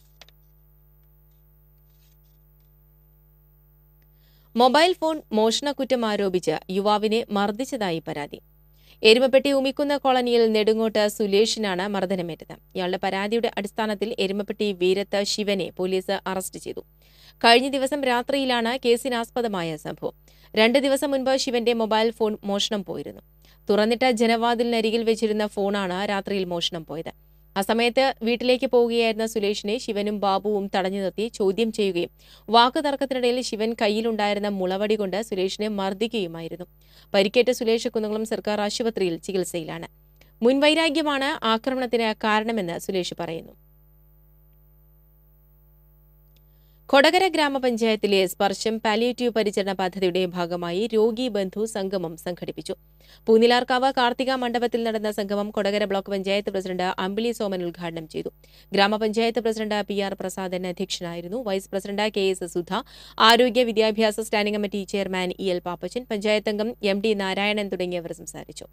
മൊബൈൽ ഫോൺ മോഷണക്കുറ്റം ആരോപിച്ച് യുവാവിനെ മർദ്ദിച്ചതായി പരാതി എരുമപ്പെട്ടി ഉമിക്കുന്ന കോളനിയിൽ നെടുങ്ങോട്ട് സുലേഷിനാണ് മർദ്ദനമേറ്റത് ഇയാളുടെ പരാതിയുടെ അടിസ്ഥാനത്തിൽ എരുമപ്പെട്ടി വീരത്ത് ശിവനെ പോലീസ് അറസ്റ്റ് ചെയ്തു കഴിഞ്ഞ ദിവസം രാത്രിയിലാണ് കേസിനാസ്പദമായ സംഭവം രണ്ട് ദിവസം മുൻപ് ശിവന്റെ മൊബൈൽ ഫോൺ മോഷണം പോയിരുന്നു തുറന്നിട്ട ജനവാതിലിനരികിൽ വെച്ചിരുന്ന ഫോണാണ് രാത്രിയിൽ മോഷണം പോയത് ആ സമയത്ത് വീട്ടിലേക്ക് പോവുകയായിരുന്ന സുലേഷിനെ ശിവനും ബാബുവും തടഞ്ഞു നിർത്തി ചോദ്യം ചെയ്യുകയും വാക്കുതർക്കത്തിനിടയിൽ ശിവൻ കയ്യിലുണ്ടായിരുന്ന മുളവടി കൊണ്ട് സുലേഷിനെ മർദ്ദിക്കുകയുമായിരുന്നു പരിക്കേറ്റ സുലേഷ് കുന്നംകുളം സർക്കാർ ആശുപത്രിയിൽ ചികിത്സയിലാണ് മുൻവൈരാഗ്യമാണ് ആക്രമണത്തിന് കാരണമെന്ന് സുലേഷ് പറയുന്നു കൊടകര ഗ്രാമപഞ്ചായത്തിലെ സ്പർശം പാലിയേറ്റീവ് പരിചരണ പദ്ധതിയുടെ ഭാഗമായി രോഗി ബന്ധു സംഗമം സംഘടിപ്പിച്ചു പൂനിലാർക്കാവ് കാർത്തിക മണ്ഡപത്തിൽ നടന്ന സംഗമം കൊടകര ബ്ലോക്ക് പഞ്ചായത്ത് പ്രസിഡന്റ് അമ്പിളി സോമൻ ഉദ്ഘാടനം ചെയ്തു ഗ്രാമപഞ്ചായത്ത് പ്രസിഡന്റ് പി ആർ പ്രസാദൻ അധ്യക്ഷനായിരുന്നു vice president K S Sudha ആരോഗ്യ വിദ്യാഭ്യാസ standing committee chairman E L Pappachan panchayat അംഗം എം ഡി നാരായണൻ തുടങ്ങിയവർ സംസാരിച്ചു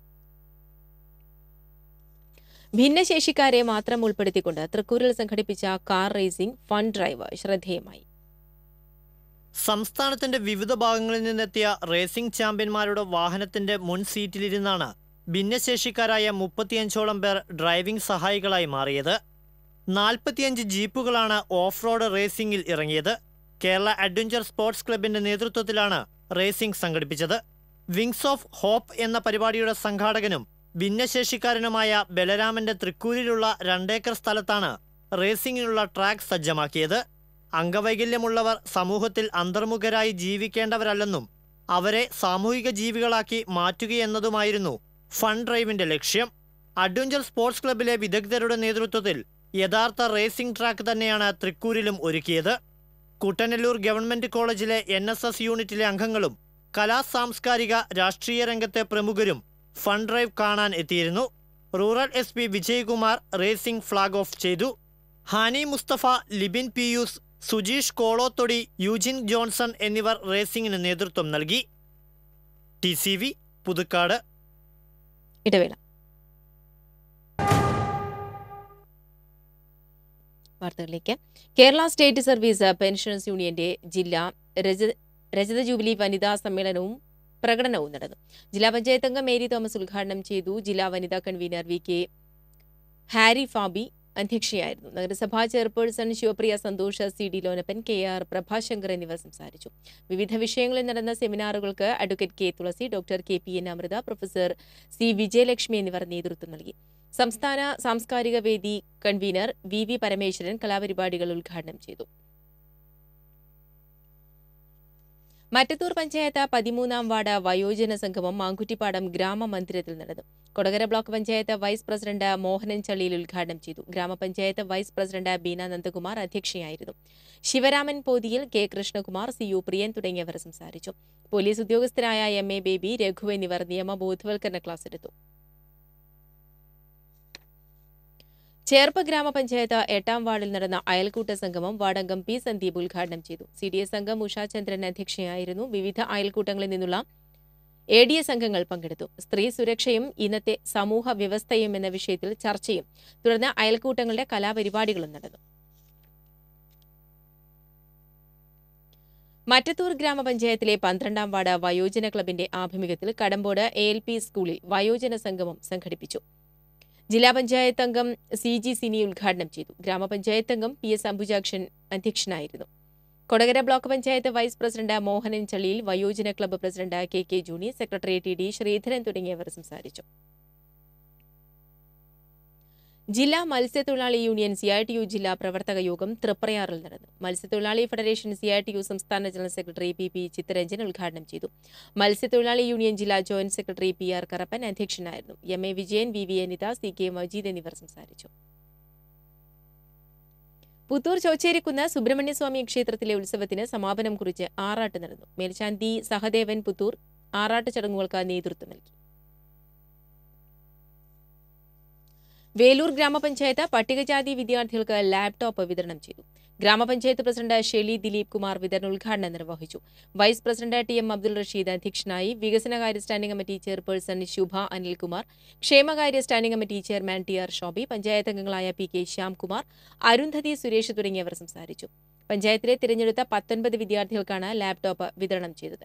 ഭിന്നശേഷിക്കാരെ മാത്രം ഉൾപ്പെടുത്തിക്കൊണ്ട് തൃക്കൂരിൽ സംഘടിപ്പിച്ച കാർ റേസിംഗ് ഫൺ ഡ്രൈവ് ശ്രദ്ധേയമായി സംസ്ഥാനത്തിന്റെ വിവിധ ഭാഗങ്ങളിൽ നിന്നെത്തിയ റേസിംഗ് ചാമ്പ്യന്മാരുടെ വാഹനത്തിന്റെ മുൻ സീറ്റിലിരുന്നാണ് ഭിന്നശേഷിക്കാരായ മുപ്പത്തിയഞ്ചോളം പേർ ഡ്രൈവിംഗ് സഹായികളായി മാറിയത് നാൽപ്പത്തിയഞ്ച് ജീപ്പുകളാണ് ഓഫ് റോഡ് റേസിംഗിൽ ഇറങ്ങിയത് കേരള അഡ്വഞ്ചർ സ്പോർട്സ് ക്ലബിന്റെ നേതൃത്വത്തിലാണ് റേസിംഗ് സംഘടിപ്പിച്ചത് വിങ്സ് ഓഫ് ഹോപ്പ് എന്ന പരിപാടിയുടെ സംഘാടകനും ഭിന്നശേഷിക്കാരനുമായ ബലരാമന്റെ തൃക്കൂരിലുള്ള രണ്ടേക്കർ സ്ഥലത്താണ് റേസിംഗിനുള്ള ട്രാക്ക് സജ്ജമാക്കിയത് അംഗവൈകല്യമുള്ളവർ സമൂഹത്തിൽ അന്തർമുഖരായി ജീവിക്കേണ്ടവരല്ലെന്നും അവരെ സാമൂഹിക ജീവികളാക്കി മാറ്റുകയെന്നതുമായിരുന്നു ഫൺ ഡ്രൈവിന്റെ ലക്ഷ്യം അഡ്വഞ്ചർ സ്പോർട്സ് ക്ലബിലെ വിദഗ്ധരുടെ നേതൃത്വത്തിൽ യഥാർത്ഥ റേസിംഗ് ട്രാക്ക് തന്നെയാണ് തൃക്കൂരിലും ഒരുക്കിയത് കുട്ടനെല്ലൂർ ഗവൺമെന്റ് കോളേജിലെ എൻ എസ് എസ് യൂണിറ്റിലെ അംഗങ്ങളും കലാ സാംസ്കാരിക രാഷ്ട്രീയ രംഗത്തെ പ്രമുഖരും ഫൺ ഡ്രൈവ് കാണാൻ എത്തിയിരുന്നു rural S P Vijayakumar racing flag off ചെയ്തു ഹാനി മുസ്തഫ ലിബിൻ പിയൂസ് സുജീഷ് കോളോത്തൊടി യൂജിൻ ജോൺസൺ എന്നിവർ റേസിംഗിന് നേതൃത്വം നൽകി ടി സി വി പുതുക്കാട് ഇടവേള വാർത്തകളിലേക്ക് കേരള സ്റ്റേറ്റ് സർവീസ് പെൻഷനേഴ്സ് യൂണിയന്റെ ജില്ലാ രജ രജത ജൂബിലി വനിതാ സമ്മേളനവും പ്രകടനവും നടന്നു ജില്ലാ പഞ്ചായത്ത് അംഗം മേരി തോമസ് ഉദ്ഘാടനം ചെയ്തു ജില്ലാ വനിതാ convener V K Hari Fabi അധ്യക്ഷയായിരുന്നു നഗരസഭാ chairperson Shivapriya Santhosh C D Lonappan K R Prabhashankar എന്നിവർ സംസാരിച്ചു വിവിധ വിഷയങ്ങളിൽ നടന്ന സെമിനാറുകൾക്ക് advocate K Thulasi doctor K P N Amritha professor C Vijayalakshmi എന്നിവർ നേതൃത്വം നൽകി സംസ്ഥാന സാംസ്കാരിക വേദി കൺവീനർ വി വി പരമേശ്വരൻ കലാപരിപാടികൾ ഉദ്ഘാടനം ചെയ്തു മറ്റത്തൂർ പഞ്ചായത്ത് പതിമൂന്നാം വാർഡ് വയോജന സംഗമം മാങ്കുറ്റിപ്പാടം ഗ്രാമമന്ദിരത്തിൽ നടന്നു Kodakara block panchayat vice president Mohanan Challiyil ഉദ്ഘാടനം ചെയ്തു ഗ്രാമപഞ്ചായത്ത് വൈസ് പ്രസിഡന്റ് ബീന നന്ദകുമാർ അധ്യക്ഷയായിരുന്നു Sivaraman Pothiyil K Krishnakumar C U Priyan തുടങ്ങിയവർ സംസാരിച്ചു പോലീസ് ഉദ്യോഗസ്ഥരായ എം എ ബേബി രഘു എന്നിവർ നിയമബോധവൽക്കരണ ക്ലാസ് എടുത്തു ചേർപ്പ് ഗ്രാമപഞ്ചായത്ത് എട്ടാം വാർഡിൽ നടന്ന അയൽക്കൂട്ട സംഗമം വാർഡംഗം പി സന്ദീപ് ഉദ്ഘാടനം ചെയ്തു സി ഡി എസ് അംഗം ഉഷാചന്ദ്രൻ അധ്യക്ഷയായിരുന്നു വിവിധ അയൽക്കൂട്ടങ്ങളിൽ നിന്നുള്ള എ ഡി എസ് അംഗങ്ങൾ പങ്കെടുത്തു സ്ത്രീ സുരക്ഷയും ഇന്നത്തെ സമൂഹ വ്യവസ്ഥയും എന്ന വിഷയത്തിൽ ചർച്ചയും തുടർന്ന് അയൽക്കൂട്ടങ്ങളുടെ കലാപരിപാടികളും നടന്നു മറ്റത്തൂർ ഗ്രാമപഞ്ചായത്തിലെ പന്ത്രണ്ടാം വാർഡ് വയോജന ക്ലബിന്റെ ആഭിമുഖ്യത്തിൽ കടമ്പോട് എ എൽ പി സ്കൂളിൽ വയോജന സംഗമം സംഘടിപ്പിച്ചു ജില്ലാ പഞ്ചായത്ത് അംഗം സി ജി സിനി ഉദ്ഘാടനം ചെയ്തു ഗ്രാമപഞ്ചായത്ത് അംഗം പി എസ് അംബുജാക്ഷൻ അധ്യക്ഷനായിരുന്നു Kodakara block panchayat vice president Mohanan Challiyil വയോജന club president K K Juni secretary T D Sreedharan തുടങ്ങിയവർ സംസാരിച്ചു ജില്ലാ മത്സ്യത്തൊഴിലാളി union C I T U ജില്ലാ പ്രവർത്തക യോഗം തൃപ്രയാറിൽ നടന്നു മത്സ്യത്തൊഴിലാളി federation C I T U സംസ്ഥാന general secretary P P Chittaranjan ഉദ്ഘാടനം ചെയ്തു മത്സ്യത്തൊഴിലാളി യൂണിയൻ ജില്ലാ joint secretary P R Karappan അധ്യക്ഷനായിരുന്നു M A Vijayan V V Anitha C K Majeed എന്നിവർ സംസാരിച്ചു പുത്തൂർ ചോച്ചേരിക്കുന്ന് സുബ്രഹ്മണ്യസ്വാമി ക്ഷേത്രത്തിലെ ഉത്സവത്തിന് സമാപനം കുറിച്ച് ആറാട്ട് നടന്നു മേൽശാന്തി സഹദേവൻ പുത്തൂർ ആറാട്ട് ചടങ്ങുകൾക്ക് നേതൃത്വം നൽകി വേലൂർ ഗ്രാമപഞ്ചായത്ത് പട്ടികജാതി വിദ്യാർത്ഥികൾക്ക് ലാപ്ടോപ്പ് വിതരണം ചെയ്തു ഗ്രാമപഞ്ചായത്ത് പ്രസിഡന്റ് ഷെലി ദിലീപ് കുമാർ വിതരണ ഉദ്ഘാടനം നിർവഹിച്ചു vice president T M Abdul Rasheed അധ്യക്ഷനായി വികസനകാര്യ standing committee chairperson Shubha Anilkumar ക്ഷേമകാര്യ standing committee chairman T R Shobi panchayat അംഗങ്ങളായ പി കെ ശ്യാംകുമാർ അരുന്ധതി സുരേഷ് തുടങ്ങിയവർ സംസാരിച്ചു പഞ്ചായത്തിലെ തിരഞ്ഞെടുത്ത പത്തൊൻപത് വിദ്യാർത്ഥികൾക്കാണ് ലാപ്ടോപ്പ് വിതരണം ചെയ്തത്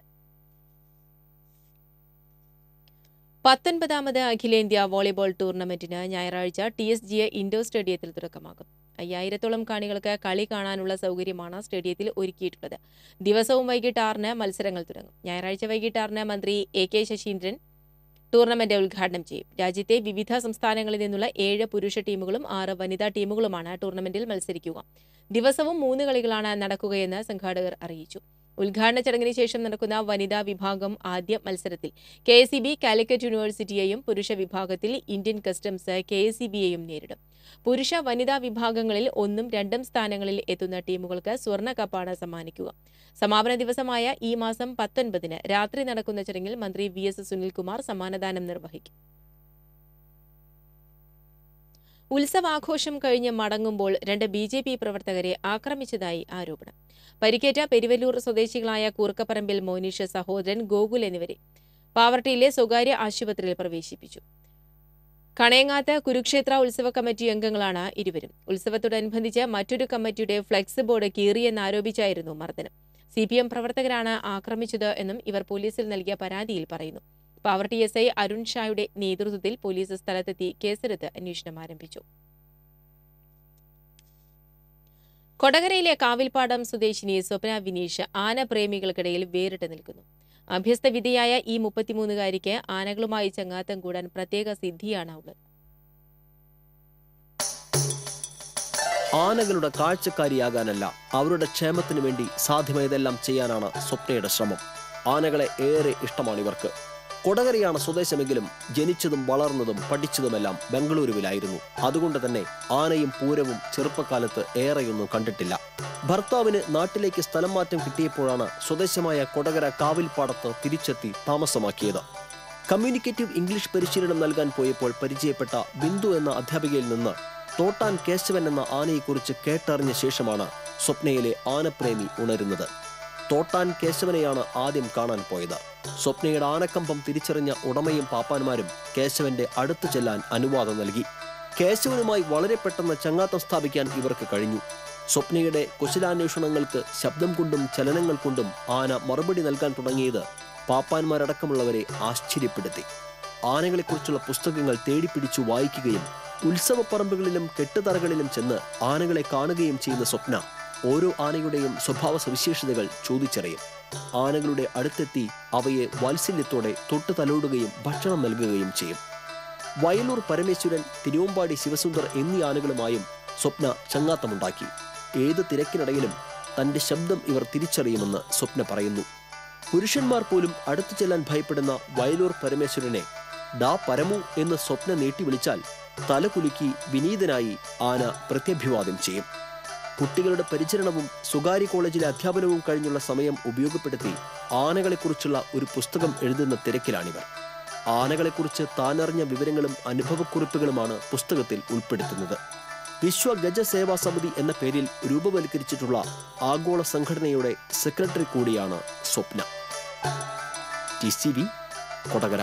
പത്തൊൻപതാമത് അഖിലേന്ത്യാ വോളിബോൾ ടൂർണമെന്റിന് ഞായറാഴ്ച ടി എസ് ജി ഇൻഡോർ സ്റ്റേഡിയത്തിൽ തുടക്കമാകും അയ്യായിരത്തോളം കാണികൾക്ക് കളി കാണാനുള്ള സൗകര്യമാണ് സ്റ്റേഡിയത്തിൽ ഒരുക്കിയിട്ടുള്ളത് ദിവസവും വൈകിട്ട് ആറിന് മത്സരങ്ങൾ തുടങ്ങും ഞായറാഴ്ച വൈകിട്ട് ആറിന് മന്ത്രി എ കെ ശശീന്ദ്രൻ ടൂർണമെന്റ് ഉദ്ഘാടനം ചെയ്യും രാജ്യത്തെ വിവിധ സംസ്ഥാനങ്ങളിൽ നിന്നുള്ള ഏഴ് പുരുഷ ടീമുകളും ആറ് വനിതാ ടീമുകളുമാണ് ടൂർണമെന്റിൽ മത്സരിക്കുക ദിവസവും മൂന്ന് കളികളാണ് നടക്കുകയെന്ന് സംഘാടകർ അറിയിച്ചു ഉദ്ഘാടന ചടങ്ങിന് ശേഷം നടക്കുന്ന വനിതാ വിഭാഗം ആദ്യ മത്സരത്തിൽ K S C B Calicut യൂണിവേഴ്സിറ്റിയെയും പുരുഷ വിഭാഗത്തിൽ Indian customs K S C ബിയെയും നേരിടും പുരുഷ വനിതാ വിഭാഗങ്ങളിൽ ഒന്നും രണ്ടും സ്ഥാനങ്ങളിൽ എത്തുന്ന ടീമുകൾക്ക് സ്വർണ്ണ കപ്പാണ് സമ്മാനിക്കുക സമാപന ദിവസമായ ഈ മാസം പത്തൊൻപതിന് രാത്രി നടക്കുന്ന ചടങ്ങിൽ മന്ത്രി വി എസ് സുനിൽകുമാർ സമ്മാനദാനം നിർവഹിക്കും ഉത്സവാഘോഷം കഴിഞ്ഞ് മടങ്ങുമ്പോൾ രണ്ട് ബി ജെ പി പ്രവർത്തകരെ ആക്രമിച്ചതായി ആരോപണം പരിക്കേറ്റ പെരുവല്ലൂർ സ്വദേശികളായ കൂർക്കപ്പറമ്പിൽ മോനീഷ് സഹോദരൻ ഗോകുൽ എന്നിവരെ പാവർട്ടിയിലെ സ്വകാര്യ ആശുപത്രിയിൽ പ്രവേശിപ്പിച്ചു കണയങ്ങാത്ത് കുരുക്ഷേത്ര ഉത്സവ കമ്മിറ്റി അംഗങ്ങളാണ് ഇരുവരും ഉത്സവത്തോടനുബന്ധിച്ച് മറ്റൊരു കമ്മിറ്റിയുടെ ഫ്ലെക്സ് ബോർഡ് കീറിയെന്നാരോപിച്ചായിരുന്നു മർദ്ദനം സി പി എം പ്രവർത്തകരാണ് ആക്രമിച്ചത് എന്നും ഇവർ പോലീസിൽ നൽകിയ പരാതിയിൽ പറയുന്നു പാവർട്ടി എസ് ഐ അരുൺ ഷായുടെ നേതൃത്വത്തിൽ പോലീസ് സ്ഥലത്തെത്തി കേസെടുത്ത് അന്വേഷണം ആരംഭിച്ചു കൊടകരയിലെ കാവിൽപ്പാടം സ്വദേശിനി സ്വപ്ന വിനീഷ് ആനപ്രേമികൾക്കിടയിൽ വേറിട്ട് നിൽക്കുന്നു അഭ്യസ്തവിധിയായ ഈ മുപ്പത്തിമൂന്നുകാരിക്ക് ആനകളുമായി ചങ്ങാത്തം കൂടാൻ പ്രത്യേക സിദ്ധിയാണ് ഉള്ളത് ആനകളുടെ കാഴ്ചക്കാരിയാകാനല്ല അവരുടെ ക്ഷേമത്തിനു വേണ്ടി സാധ്യമായതെല്ലാം ചെയ്യാനാണ് സ്വപ്നയുടെ ശ്രമം ആനകളെ ഏറെ ഇഷ്ടമാണ് ഇവർക്ക് കൊടകരയാണ് സ്വദേശമെങ്കിലും ജനിച്ചതും വളർന്നതും പഠിച്ചതുമെല്ലാം ബംഗളൂരുവിലായിരുന്നു അതുകൊണ്ട് തന്നെ ആനയും പൂരവും ചെറുപ്പകാലത്ത് ഏറെയൊന്നും കണ്ടിട്ടില്ല ഭർത്താവിന് നാട്ടിലേക്ക് സ്ഥലം മാറ്റം കിട്ടിയപ്പോഴാണ് സ്വദേശമായ കൊടകര കാവിൽപ്പാടത്ത് തിരിച്ചെത്തി താമസമാക്കിയത് കമ്മ്യൂണിക്കേറ്റീവ് ഇംഗ്ലീഷ് പരിശീലനം നൽകാൻ പോയപ്പോൾ പരിചയപ്പെട്ട ബിന്ദു എന്ന അധ്യാപികയിൽ നിന്ന് തോട്ടാൻ കേശവൻ എന്ന ആനയെക്കുറിച്ച് കേട്ടറിഞ്ഞ ശേഷമാണ് സ്വപ്നയിലെ ആനപ്രേമി ഉണരുന്നത് തോട്ടാൻ കേശവനെയാണ് ആദ്യം കാണാൻ പോയത് സ്വപ്നയുടെ ആനക്കമ്പം തിരിച്ചറിഞ്ഞ ഉടമയും പാപ്പാന്മാരും കേശവന്റെ അടുത്തു ചെല്ലാൻ അനുവാദം നൽകി കേശവനുമായി വളരെ പെട്ടെന്ന് ചങ്ങാത്തം സ്ഥാപിക്കാൻ ഇവർക്ക് കഴിഞ്ഞു സ്വപ്നയുടെ കുശലാന്വേഷണങ്ങൾക്ക് ശബ്ദം കൊണ്ടും ചലനങ്ങൾ കൊണ്ടും ആന മറുപടി നൽകാൻ തുടങ്ങിയത് പാപ്പാന്മാരടക്കമുള്ളവരെ ആശ്ചര്യപ്പെടുത്തി ആനകളെക്കുറിച്ചുള്ള പുസ്തകങ്ങൾ തേടിപ്പിടിച്ചു വായിക്കുകയും ഉത്സവപ്പറമ്പുകളിലും കെട്ടുതറകളിലും ചെന്ന് ആനകളെ കാണുകയും ചെയ്യുന്ന സ്വപ്ന ഓരോ ആനയുടെയും സ്വഭാവ സവിശേഷതകൾ ചോദിച്ചറിയും ആനകളുടെ അടുത്തെത്തി അവയെ വാത്സല്യത്തോടെ തൊട്ടു തലോടുകയും ഭക്ഷണം നൽകുകയും ചെയ്യും വയലൂർ പരമേശ്വരൻ തിരുവമ്പാടി ശിവസുന്ദർ എന്നീ ആനകളുമായും സ്വപ്ന ചങ്ങാത്തമുണ്ടാക്കി ഏത് തിരക്കിനിടയിലും തന്റെ ശബ്ദം ഇവർ തിരിച്ചറിയുമെന്ന് സ്വപ്ന പറയുന്നു പുരുഷന്മാർ പോലും അടുത്തു ചെല്ലാൻ ഭയപ്പെടുന്ന വയലൂർ പരമേശ്വരനെ ഡാ പരമു എന്ന് സ്വപ്ന നീട്ടി വിളിച്ചാൽ തലകുലുക്കി വിനീതനായി ആന പ്രത്യഭിവാദം ചെയ്യും കുട്ടികളുടെ പരിചരണവും സ്വകാര്യ കോളേജിലെ അധ്യാപനവും കഴിഞ്ഞുള്ള സമയം ഉപയോഗപ്പെടുത്തി ആനകളെക്കുറിച്ചുള്ള ഒരു പുസ്തകം എഴുതുന്ന തിരക്കിലാണിവർ ആനകളെക്കുറിച്ച് താനറിഞ്ഞ വിവരങ്ങളും അനുഭവക്കുറിപ്പുകളുമാണ് പുസ്തകത്തിൽ ഉൾപ്പെടുത്തുന്നത് വിശ്വ ഗജ സേവാ സമിതി എന്ന പേരിൽ രൂപവൽക്കരിച്ചിട്ടുള്ള ആഗോള സംഘടനയുടെ സെക്രട്ടറി കൂടിയാണ് Swapna T C V Kodakara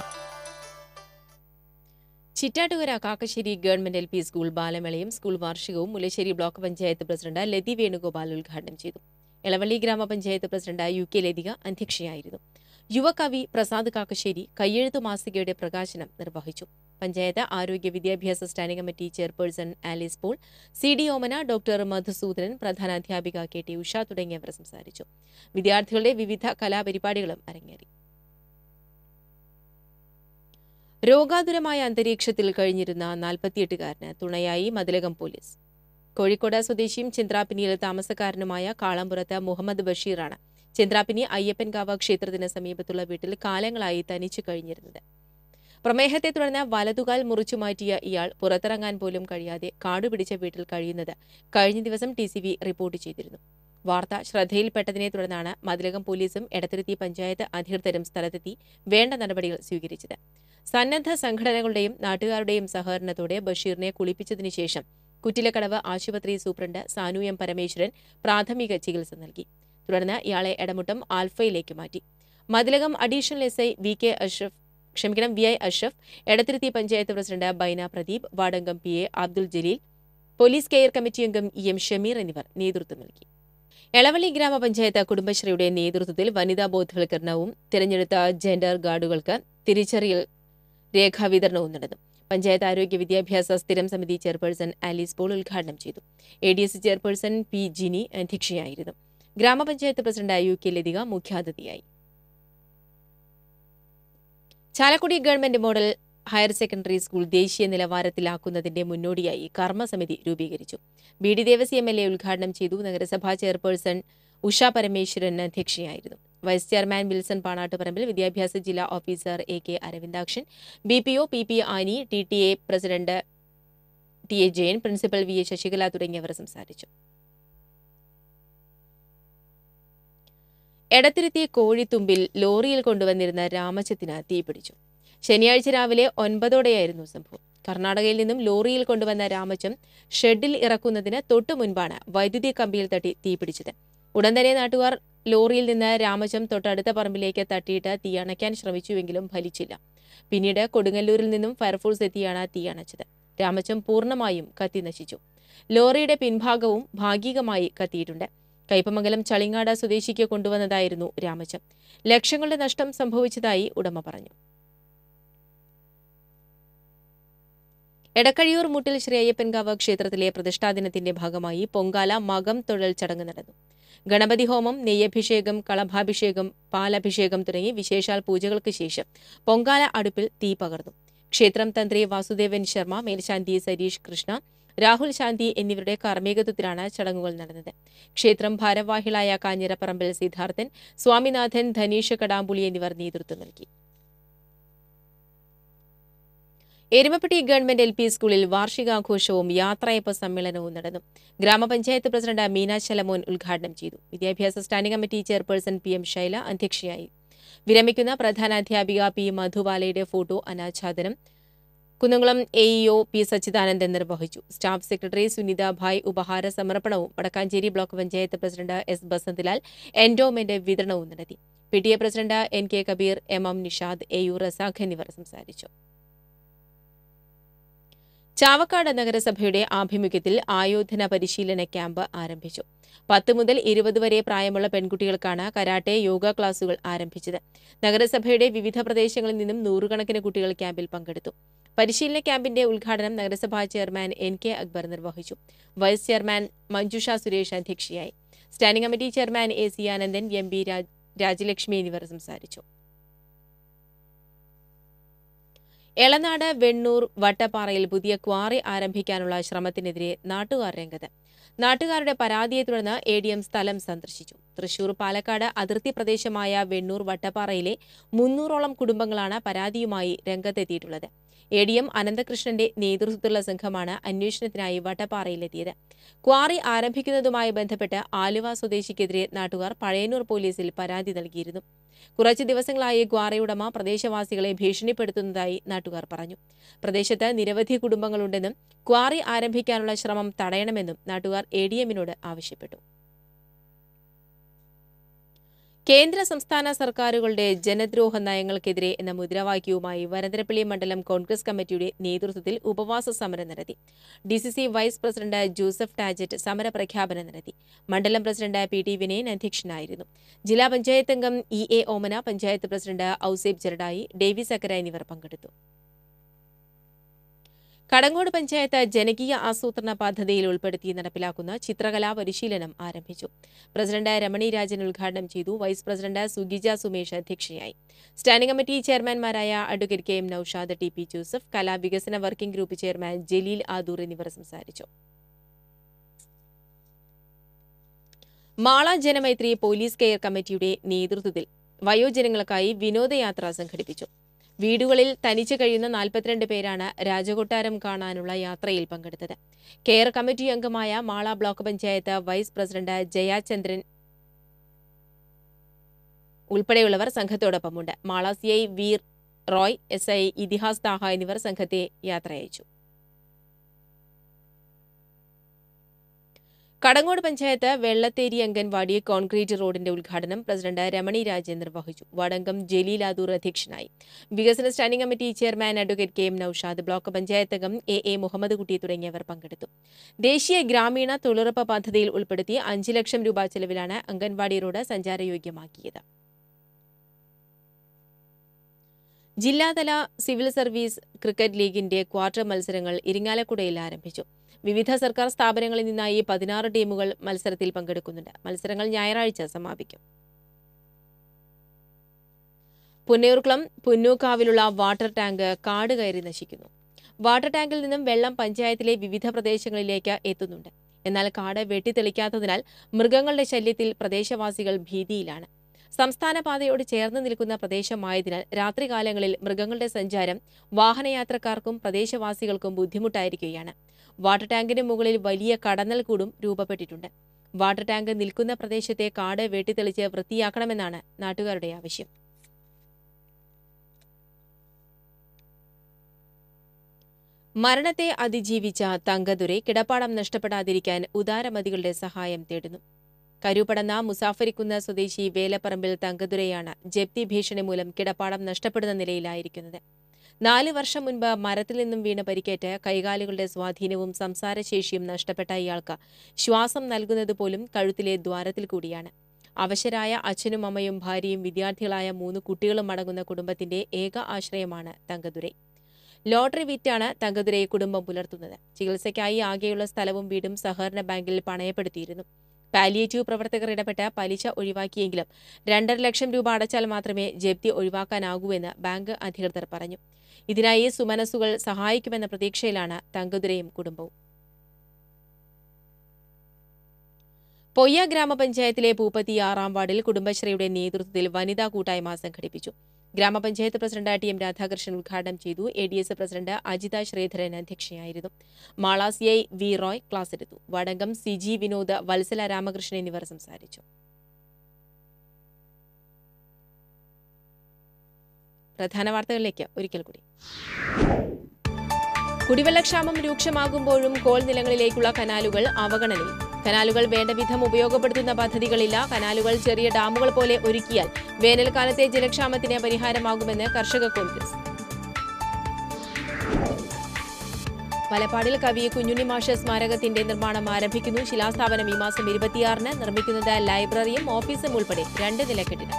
Chittattukara Kakkassery government L P school ബാലമേളയും സ്കൂൾ വാർഷികവും മുല്ലശ്ശേരി ബ്ലോക്ക് പഞ്ചായത്ത് പ്രസിഡന്റ് ലതി വേണുഗോപാൽ ഉദ്ഘാടനം ചെയ്തു എളവള്ളി ഗ്രാമപഞ്ചായത്ത് പ്രസിഡന്റ് യു കെ ലതിക അധ്യക്ഷയായിരുന്നു യുവകവി പ്രസാദ് കാക്കശ്ശേരി കയ്യെഴുത്തു മാസികയുടെ പ്രകാശനം നിർവഹിച്ചു പഞ്ചായത്ത് ആരോഗ്യ വിദ്യാഭ്യാസ standing committee chairperson Alice Paul C D Omana doctor Madhusoodanan പ്രധാനാധ്യാപിക കെ ടി ഉഷ തുടങ്ങിയവർ സംസാരിച്ചു വിദ്യാർത്ഥികളുടെ വിവിധ കലാപരിപാടികളും അരങ്ങേറി രോഗാതുരമായ അന്തരീക്ഷത്തിൽ കഴിഞ്ഞിരുന്ന നാൽപ്പത്തിയെട്ടുകാരന് തുണയായി മതിലകം പോലീസ് കോഴിക്കോട് സ്വദേശിയും ചന്ദ്രാപ്പിനിയിൽ താമസക്കാരനുമായ കാളമ്പുറത്ത് മുഹമ്മദ് ബഷീറാണ് ചന്ദ്രാപ്പിനി അയ്യപ്പൻകാവ് ക്ഷേത്രത്തിന് സമീപത്തുള്ള വീട്ടിൽ കാലങ്ങളായി തനിച്ചു കഴിഞ്ഞിരുന്നത് പ്രമേഹത്തെ തുടർന്ന് വലതുകാൽ മുറിച്ചു മാറ്റിയ ഇയാൾ പുറത്തിറങ്ങാൻ പോലും കഴിയാതെ കാടുപിടിച്ച വീട്ടിൽ കഴിയുന്നത് കഴിഞ്ഞ ദിവസം ടി സി വി റിപ്പോർട്ട് ചെയ്തിരുന്നു വാർത്ത ശ്രദ്ധയിൽപ്പെട്ടതിനെ തുടർന്നാണ് മതിലകം പോലീസും എടത്തിരുത്തി പഞ്ചായത്ത് അധികൃതരും സ്ഥലത്തെത്തി വേണ്ട നടപടികൾ സ്വീകരിച്ചത് സന്നദ്ധ സംഘടനകളുടെയും നാട്ടുകാരുടെയും സഹകരണത്തോടെ ബഷീറിനെ കുളിപ്പിച്ചതിനു ശേഷം കുറ്റിലക്കടവ് ആശുപത്രി സൂപ്രണ്ട് സാനു എം പരമേശ്വരൻ പ്രാഥമിക ചികിത്സ നൽകി തുടർന്ന് ഇയാളെ എടമുട്ടം ആൽഫയിലേക്ക് മാറ്റി Mathilakam additional S I V K Ashraf ക്ഷമിക്കണം V I Ashraf Edathiruthy panchayat president Baina Pradeep വാർഡംഗം P A Abdul Jaleel police care committee അംഗം ഇ എം ഷമീർ എന്നിവർ നേതൃത്വം നൽകി എളവള്ളി ഗ്രാമപഞ്ചായത്ത് കുടുംബശ്രീയുടെ നേതൃത്വത്തിൽ വനിതാ ബോധവൽക്കരണവും തിരഞ്ഞെടുത്ത ജെൻഡർ ഗാർഡുകൾക്ക് തിരിച്ചറിയൽ രേഖാ വിതരണവും നടന്നു പഞ്ചായത്ത് ആരോഗ്യ വിദ്യാഭ്യാസ സ്ഥിരം സമിതി ചെയർപേഴ്സൺ ആലീസ് പോൾ ഉദ്ഘാടനം ചെയ്തു A D S chairperson P Jini അധ്യക്ഷയായിരുന്നു ഗ്രാമപഞ്ചായത്ത് പ്രസിഡന്റ് യു കെ ലതിക മുഖ്യാതിഥിയായി Chalakudy government model higher secondary school ദേശീയ നിലവാരത്തിലാക്കുന്നതിന്റെ മുന്നോടിയായി കർമ്മസമിതി രൂപീകരിച്ചു B D Devassy M L A ഉദ്ഘാടനം ചെയ്തു നഗരസഭാ ചെയർപേഴ്സൺ ഉഷ പരമേശ്വരൻ അധ്യക്ഷയായിരുന്നു വൈസ് ചെയർമാൻ വിൽസൺ പാണാട്ടുപറമ്പിൽ വിദ്യാഭ്യാസ ജില്ലാ officer A K Aravindakshan B P O P P Annie T T A president T A Jayan principal V A Sasikala തുടങ്ങിയവർ സംസാരിച്ചു എടത്തിരുത്തി കോഴിത്തുമ്പിൽ ലോറിയിൽ കൊണ്ടുവന്നിരുന്ന രാമച്ചത്തിന് തീപിടിച്ചു ശനിയാഴ്ച രാവിലെ ഒൻപതോടെയായിരുന്നു സംഭവം കർണാടകയിൽ നിന്നും ലോറിയിൽ കൊണ്ടുവന്ന രാമച്ചം ഷെഡിൽ ഇറക്കുന്നതിന് തൊട്ടു മുൻപാണ് വൈദ്യുതി കമ്പിയിൽ തട്ടി തീപിടിച്ചത് ഉടൻ തന്നെ നാട്ടുകാർ ലോറിയിൽ നിന്ന് രാമച്ചം തൊട്ടടുത്ത പറമ്പിലേക്ക് തട്ടിയിട്ട് തീയണയ്ക്കാൻ ശ്രമിച്ചുവെങ്കിലും ഫലിച്ചില്ല പിന്നീട് കൊടുങ്ങല്ലൂരിൽ നിന്നും ഫയർഫോഴ്സ് എത്തിയാണ് തീയണച്ചത് രാമച്ചം പൂർണ്ണമായും കത്തി നശിച്ചു ലോറിയുടെ പിൻഭാഗവും ഭാഗികമായി കത്തിയിട്ടുണ്ട് കയ്പമംഗലം ചളിങ്ങാട് സ്വദേശിക്ക് കൊണ്ടുവന്നതായിരുന്നു രാമച്ചം ലക്ഷങ്ങളുടെ നഷ്ടം സംഭവിച്ചതായി ഉടമ പറഞ്ഞു എടക്കഴിയൂർ മുട്ടിൽ ശ്രീ അയ്യപ്പൻകാവ് ക്ഷേത്രത്തിലെ പ്രതിഷ്ഠാദിനത്തിന്റെ ഭാഗമായി പൊങ്കാല മകം തൊഴൽ ചടങ്ങ് നടന്നു ഗണപതി ഹോമം നെയ്യഭിഷേകം കളഭാഭിഷേകം പാലഭിഷേകം തുടങ്ങി വിശേഷാൽ പൂജകൾക്ക് ശേഷം പൊങ്കാല അടുപ്പിൽ തീ പകർന്നു ക്ഷേത്രം തന്ത്രി വാസുദേവൻ ശർമ്മ മേൽശാന്തി സരീഷ് കൃഷ്ണ രാഹുൽ ശാന്തി എന്നിവരുടെ കാർമ്മികത്വത്തിലാണ് ചടങ്ങുകൾ നടന്നത് ക്ഷേത്രം ഭാരവാഹികളായ കാഞ്ഞിരപ്പറമ്പിൽ സിദ്ധാർത്ഥൻ സ്വാമിനാഥൻ ധനീഷ് കടാമ്പുളി എന്നിവർ നേതൃത്വം നൽകി എരുമപ്പെട്ടി ഗവൺമെന്റ് എൽ പി സ്കൂളിൽ വാർഷികാഘോഷവും യാത്രയപ്പ് സമ്മേളനവും നടന്നു ഗ്രാമപഞ്ചായത്ത് പ്രസിഡന്റ് മീന ശലമോൻ ഉദ്ഘാടനം ചെയ്തു വിദ്യാഭ്യാസ standing committee chairperson P M Shaila അധ്യക്ഷയായി വിരമിക്കുന്ന പ്രധാനാധ്യാപിക പി മധുബാലയുടെ ഫോട്ടോ അനാച്ഛാദനം കുന്നംകുളം എഇഒ പി സച്ചിദാനന്ദൻ നിർവഹിച്ചു സ്റ്റാഫ് സെക്രട്ടറി സുനിത ഭായ് ഉപഹാര സമർപ്പണവും Wadakkanchery block panchayat president S Basanthlal endowment വിതരണവും നടത്തി P T A president N K Kabeer M M Nishad A U Razak എന്നിവർ സംസാരിച്ചു ചാവക്കാട് നഗരസഭയുടെ ആഭിമുഖ്യത്തിൽ ആയോധന പരിശീലന ക്യാമ്പ് ആരംഭിച്ചു പത്ത് മുതൽ ഇരുപത് വരെ പ്രായമുള്ള പെൺകുട്ടികൾക്കാണ് കരാട്ടെ യോഗ ക്ലാസുകൾ ആരംഭിച്ചത് നഗരസഭയുടെ വിവിധ പ്രദേശങ്ങളിൽ നിന്നും നൂറുകണക്കിന് കുട്ടികൾ ക്യാമ്പിൽ പങ്കെടുത്തു പരിശീലന ക്യാമ്പിന്റെ ഉദ്ഘാടനം നഗരസഭാ ചെയർമാൻ എൻ കെ അക്ബർ നിർവഹിച്ചു വൈസ് ചെയർമാൻ മഞ്ജുഷ സുരേഷ് അധ്യക്ഷയായി standing committee chairman A C Anandan M B Raj Rajalakshmi എന്നിവർ സംസാരിച്ചു എളനാട് വെണ്ണൂർ വട്ടപ്പാറയിൽ പുതിയ ക്വാറി ആരംഭിക്കാനുള്ള ശ്രമത്തിനെതിരെ നാട്ടുകാർ രംഗത്ത് നാട്ടുകാരുടെ പരാതിയെ തുടർന്ന് എ ഡി എം സ്ഥലം സന്ദർശിച്ചു തൃശൂർ പാലക്കാട് അതിർത്തി പ്രദേശമായ വെണ്ണൂർ വട്ടപ്പാറയിലെ മുന്നൂറോളം കുടുംബങ്ങളാണ് പരാതിയുമായി രംഗത്തെത്തിയിട്ടുള്ളത് എ ഡി എം അനന്തകൃഷ്ണന്റെ നേതൃത്വത്തിലുള്ള സംഘമാണ് അന്വേഷണത്തിനായി വട്ടപ്പാറയിലെത്തിയത് ക്വാറി ആരംഭിക്കുന്നതുമായി ബന്ധപ്പെട്ട് ആലുവ സ്വദേശിക്കെതിരെ നാട്ടുകാർ പഴയന്നൂർ പോലീസിൽ പരാതി നൽകിയിരുന്നു കുറച്ച് ദിവസങ്ങളായി ക്വാറി ഉടമ പ്രദേശവാസികളെ ഭീഷണിപ്പെടുത്തുന്നതായി നാട്ടുകാർ പറഞ്ഞു പ്രദേശത്ത് നിരവധി കുടുംബങ്ങളുണ്ടെന്നും ക്വാറി ആരംഭിക്കാനുള്ള ശ്രമം തടയണമെന്നും നാട്ടുകാർ എ ഡി എമ്മിനോട് ആവശ്യപ്പെട്ടു കേന്ദ്ര സംസ്ഥാന സർക്കാരുകളുടെ ജനദ്രോഹ നയങ്ങൾക്കെതിരെ എന്ന മുദ്രാവാക്യവുമായി വരന്തരപ്പള്ളി മണ്ഡലം കോൺഗ്രസ് കമ്മിറ്റിയുടെ നേതൃത്വത്തിൽ ഉപവാസ സമരം നടത്തി D C C vice president Joseph Tajet സമര പ്രഖ്യാപനം നടത്തി മണ്ഡലം പ്രസിഡന്റ് പി ടി വിനയൻ അധ്യക്ഷനായിരുന്നു ജില്ലാ പഞ്ചായത്ത് അംഗം E A Omana panchayat president Ouseph Cherutayi Davis Akkara എന്നിവർ പങ്കെടുത്തു കടങ്ങോട് പഞ്ചായത്ത് ജനകീയ ആസൂത്രണ പദ്ധതിയിൽ ഉൾപ്പെടുത്തി നടപ്പിലാക്കുന്ന ചിത്രകലാ പരിശീലനം ആരംഭിച്ചു പ്രസിഡന്റ് രമണി രാജൻ ഉദ്ഘാടനം ചെയ്തു വൈസ് പ്രസിഡന്റ് സുഗിജ സുമേഷ് അധ്യക്ഷയായി സ്റ്റാൻഡിംഗ് കമ്മിറ്റി ചെയർമാൻമാരായ advocate K M Noushad T P Joseph കലാവികസന working group chairman Jaleel Adoor എന്നിവർ സംസാരിച്ചു മാള ജനമൈത്രി പോലീസ് കെയർ കമ്മിറ്റിയുടെ നേതൃത്വത്തിൽ വയോജനങ്ങൾക്കായി വിനോദയാത്ര സംഘടിപ്പിച്ചു വീടുകളിൽ തനിച്ചു കഴിയുന്ന നാൽപ്പത്തിരണ്ട് പേരാണ് രാജകൊട്ടാരം കാണാനുള്ള യാത്രയിൽ പങ്കെടുത്തത് കെയർ കമ്മിറ്റി അംഗമായ Mala block panchayat vice president Jayachandran ഉൾപ്പെടെയുള്ളവർ സംഘത്തോടൊപ്പമുണ്ട് Mala C I V Roy S I Ithihas Thaha എന്നിവർ സംഘത്തെ യാത്രയച്ചു കടങ്ങോട് പഞ്ചായത്ത് വെള്ളത്തേരി അംഗൻവാടി കോൺക്രീറ്റ് റോഡിന്റെ ഉദ്ഘാടനം പ്രസിഡന്റ് രമണി രാജൻ നിർവഹിച്ചു വടങ്കം ജലീൽ ആദൂർ അധ്യക്ഷനായി വികസന standing committee chairman advocate K M Noushad block panchayat അംഗം എ എ മുഹമ്മദ് കുട്ടി തുടങ്ങിയവർ പങ്കെടുത്തു ദേശീയ ഗ്രാമീണ തൊഴിലുറപ്പ് പദ്ധതിയിൽ ഉൾപ്പെടുത്തി അഞ്ച് ലക്ഷം രൂപ ചെലവിലാണ് അംഗൻവാടി റോഡ് സഞ്ചാരയോഗ്യമാക്കിയത് ജില്ലാതല സിവിൽ സർവീസ് ക്രിക്കറ്റ് ലീഗിന്റെ ക്വാർട്ടർ മത്സരങ്ങൾ ഇരിങ്ങാലക്കുടയിൽ ആരംഭിച്ചു വിവിധ സർക്കാർ സ്ഥാപനങ്ങളിൽ നിന്നായി പതിനാറ് ടീമുകൾ മത്സരത്തിൽ പങ്കെടുക്കുന്നുണ്ട് മത്സരങ്ങൾ ഞായറാഴ്ച സമാപിക്കും പുന്നയൂർക്കുളം പുന്നൂക്കാവിലുള്ള വാട്ടർ ടാങ്ക് കാട് കയറി നശിക്കുന്നു വാട്ടർ ടാങ്കിൽ നിന്നും വെള്ളം പഞ്ചായത്തിലെ വിവിധ പ്രദേശങ്ങളിലേക്ക് എത്തുന്നുണ്ട് എന്നാൽ കാട് വെട്ടിത്തെളിക്കാത്തതിനാൽ മൃഗങ്ങളുടെ ശല്യത്തിൽ പ്രദേശവാസികൾ ഭീതിയിലാണ് സംസ്ഥാന പാതയോട് ചേർന്ന് നിൽക്കുന്ന പ്രദേശമായതിനാൽ രാത്രികാലങ്ങളിൽ മൃഗങ്ങളുടെ സഞ്ചാരം വാഹനയാത്രക്കാർക്കും പ്രദേശവാസികൾക്കും ബുദ്ധിമുട്ടായിരിക്കുകയാണ് വാട്ടർ ടാങ്കിന് മുകളിൽ വലിയ കടന്നൽ കൂടും രൂപപ്പെട്ടിട്ടുണ്ട് വാട്ടർ ടാങ്ക് നിൽക്കുന്ന പ്രദേശത്തെ കാട് വെട്ടിത്തെളിച്ച് വൃത്തിയാക്കണമെന്നാണ് നാട്ടുകാരുടെ ആവശ്യം മരണത്തെ അതിജീവിച്ച തങ്കതുരെ കിടപ്പാടം നഷ്ടപ്പെടാതിരിക്കാൻ ഉദാരമതികളുടെ സഹായം തേടുന്നു കരുപടന്ന മുസാഫരിക്കുന്ന് സ്വദേശി വേലപ്പറമ്പിൽ തങ്കതുരയാണ് ജപ്തി ഭീഷണി മൂലം കിടപ്പാടം നഷ്ടപ്പെടുന്ന നിലയിലായിരിക്കുന്നത് നാല് വർഷം മുൻപ് മരത്തിൽ നിന്നും വീണ് പരിക്കേറ്റ് കൈകാലുകളുടെ സ്വാധീനവും സംസാരശേഷിയും നഷ്ടപ്പെട്ട ഇയാൾക്ക് ശ്വാസം നൽകുന്നത് പോലും കഴുത്തിലെ ദ്വാരത്തിൽ കൂടിയാണ് അവശരായ അച്ഛനും അമ്മയും ഭാര്യയും വിദ്യാർത്ഥികളായ മൂന്ന് കുട്ടികളും അടങ്ങുന്ന കുടുംബത്തിന്റെ ഏക ആശ്രയമാണ് തങ്കതുരൈ ലോട്ടറി വിറ്റാണ് തങ്കതുരൈ കുടുംബം പുലർത്തുന്നത് ചികിത്സയ്ക്കായി ആകെയുള്ള സ്ഥലവും വീടും സഹകരണ ബാങ്കിൽ പണയപ്പെടുത്തിയിരുന്നു പാലിയേറ്റീവ് പ്രവർത്തകർ ഇടപെട്ട് പലിശ ഒഴിവാക്കിയെങ്കിലും രണ്ടര ലക്ഷം രൂപ അടച്ചാൽ മാത്രമേ ജപ്തി ഒഴിവാക്കാനാകൂവെന്ന് ബാങ്ക് അധികൃതർ പറഞ്ഞു ഇതിനായി സുമനസ്സുകൾ സഹായിക്കുമെന്ന പ്രതീക്ഷയിലാണ് തങ്കതുരയും കുടുംബവും പൊയ്യ ഗ്രാമപഞ്ചായത്തിലെ പൂപ്പത്തിയാറാം വാർഡിൽ കുടുംബശ്രീയുടെ നേതൃത്വത്തിൽ വനിതാ കൂട്ടായ്മ സംഘടിപ്പിച്ചു ഗ്രാമപഞ്ചായത്ത് പ്രസിഡന്റ് ടി എം രാധാകൃഷ്ണൻ ഉദ്ഘാടനം ചെയ്തു A D S president Ajitha Sreedharan അധ്യക്ഷയായിരുന്നു Mala C I V Roy class എടുത്തു വടങ്കം സി ജി വിനോദ് വത്സല രാമകൃഷ്ണൻ എന്നിവർ സംസാരിച്ചു പ്രധാന വാർത്തകളിലേക്ക് ഒരിക്കൽ കൂടി കുടിവെള്ളക്ഷാമം രൂക്ഷമാകുമ്പോഴും കോൾ നിലങ്ങളിലേക്കുള്ള കനാലുകൾ അവഗണനയിൽ കനാലുകൾ വേണ്ട വിധം ഉപയോഗപ്പെടുത്തുന്ന പദ്ധതികളില്ല കനാലുകൾ ചെറിയ ഡാമുകൾ പോലെ ഒരുക്കിയാൽ വേനൽക്കാലത്തെ ജലക്ഷാമത്തിന് പരിഹാരമാകുമെന്ന് കർഷക കോൺഗ്രസ് വലപ്പാടിൽ കവി കുഞ്ഞുണ്ണി മാഷ സ്മാരകത്തിന്റെ നിർമ്മാണം ആരംഭിക്കുന്നു ശിലാസ്ഥാപനം ഈ മാസം ഇരുപത്തിയാറിന് നിർമ്മിക്കുന്നത് ലൈബ്രറിയും ഓഫീസും ഉൾപ്പെടെ രണ്ട് നില കെട്ടിടം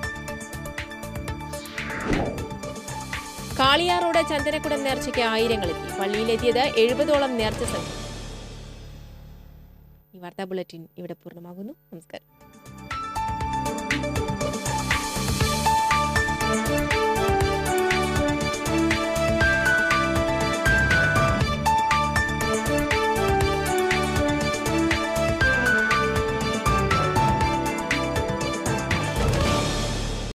കാളിയാറോട് ചന്ദനക്കുടം നേർച്ചയ്ക്ക് ആയിരങ്ങളെത്തി പള്ളിയിലെത്തിയത് എഴുപതോളം നേർച്ച സംഘം ഈ വാർത്താ ബുള്ളറ്റിൻ ഇവിടെ പൂർണ്ണമാകുന്നു നമസ്കാരം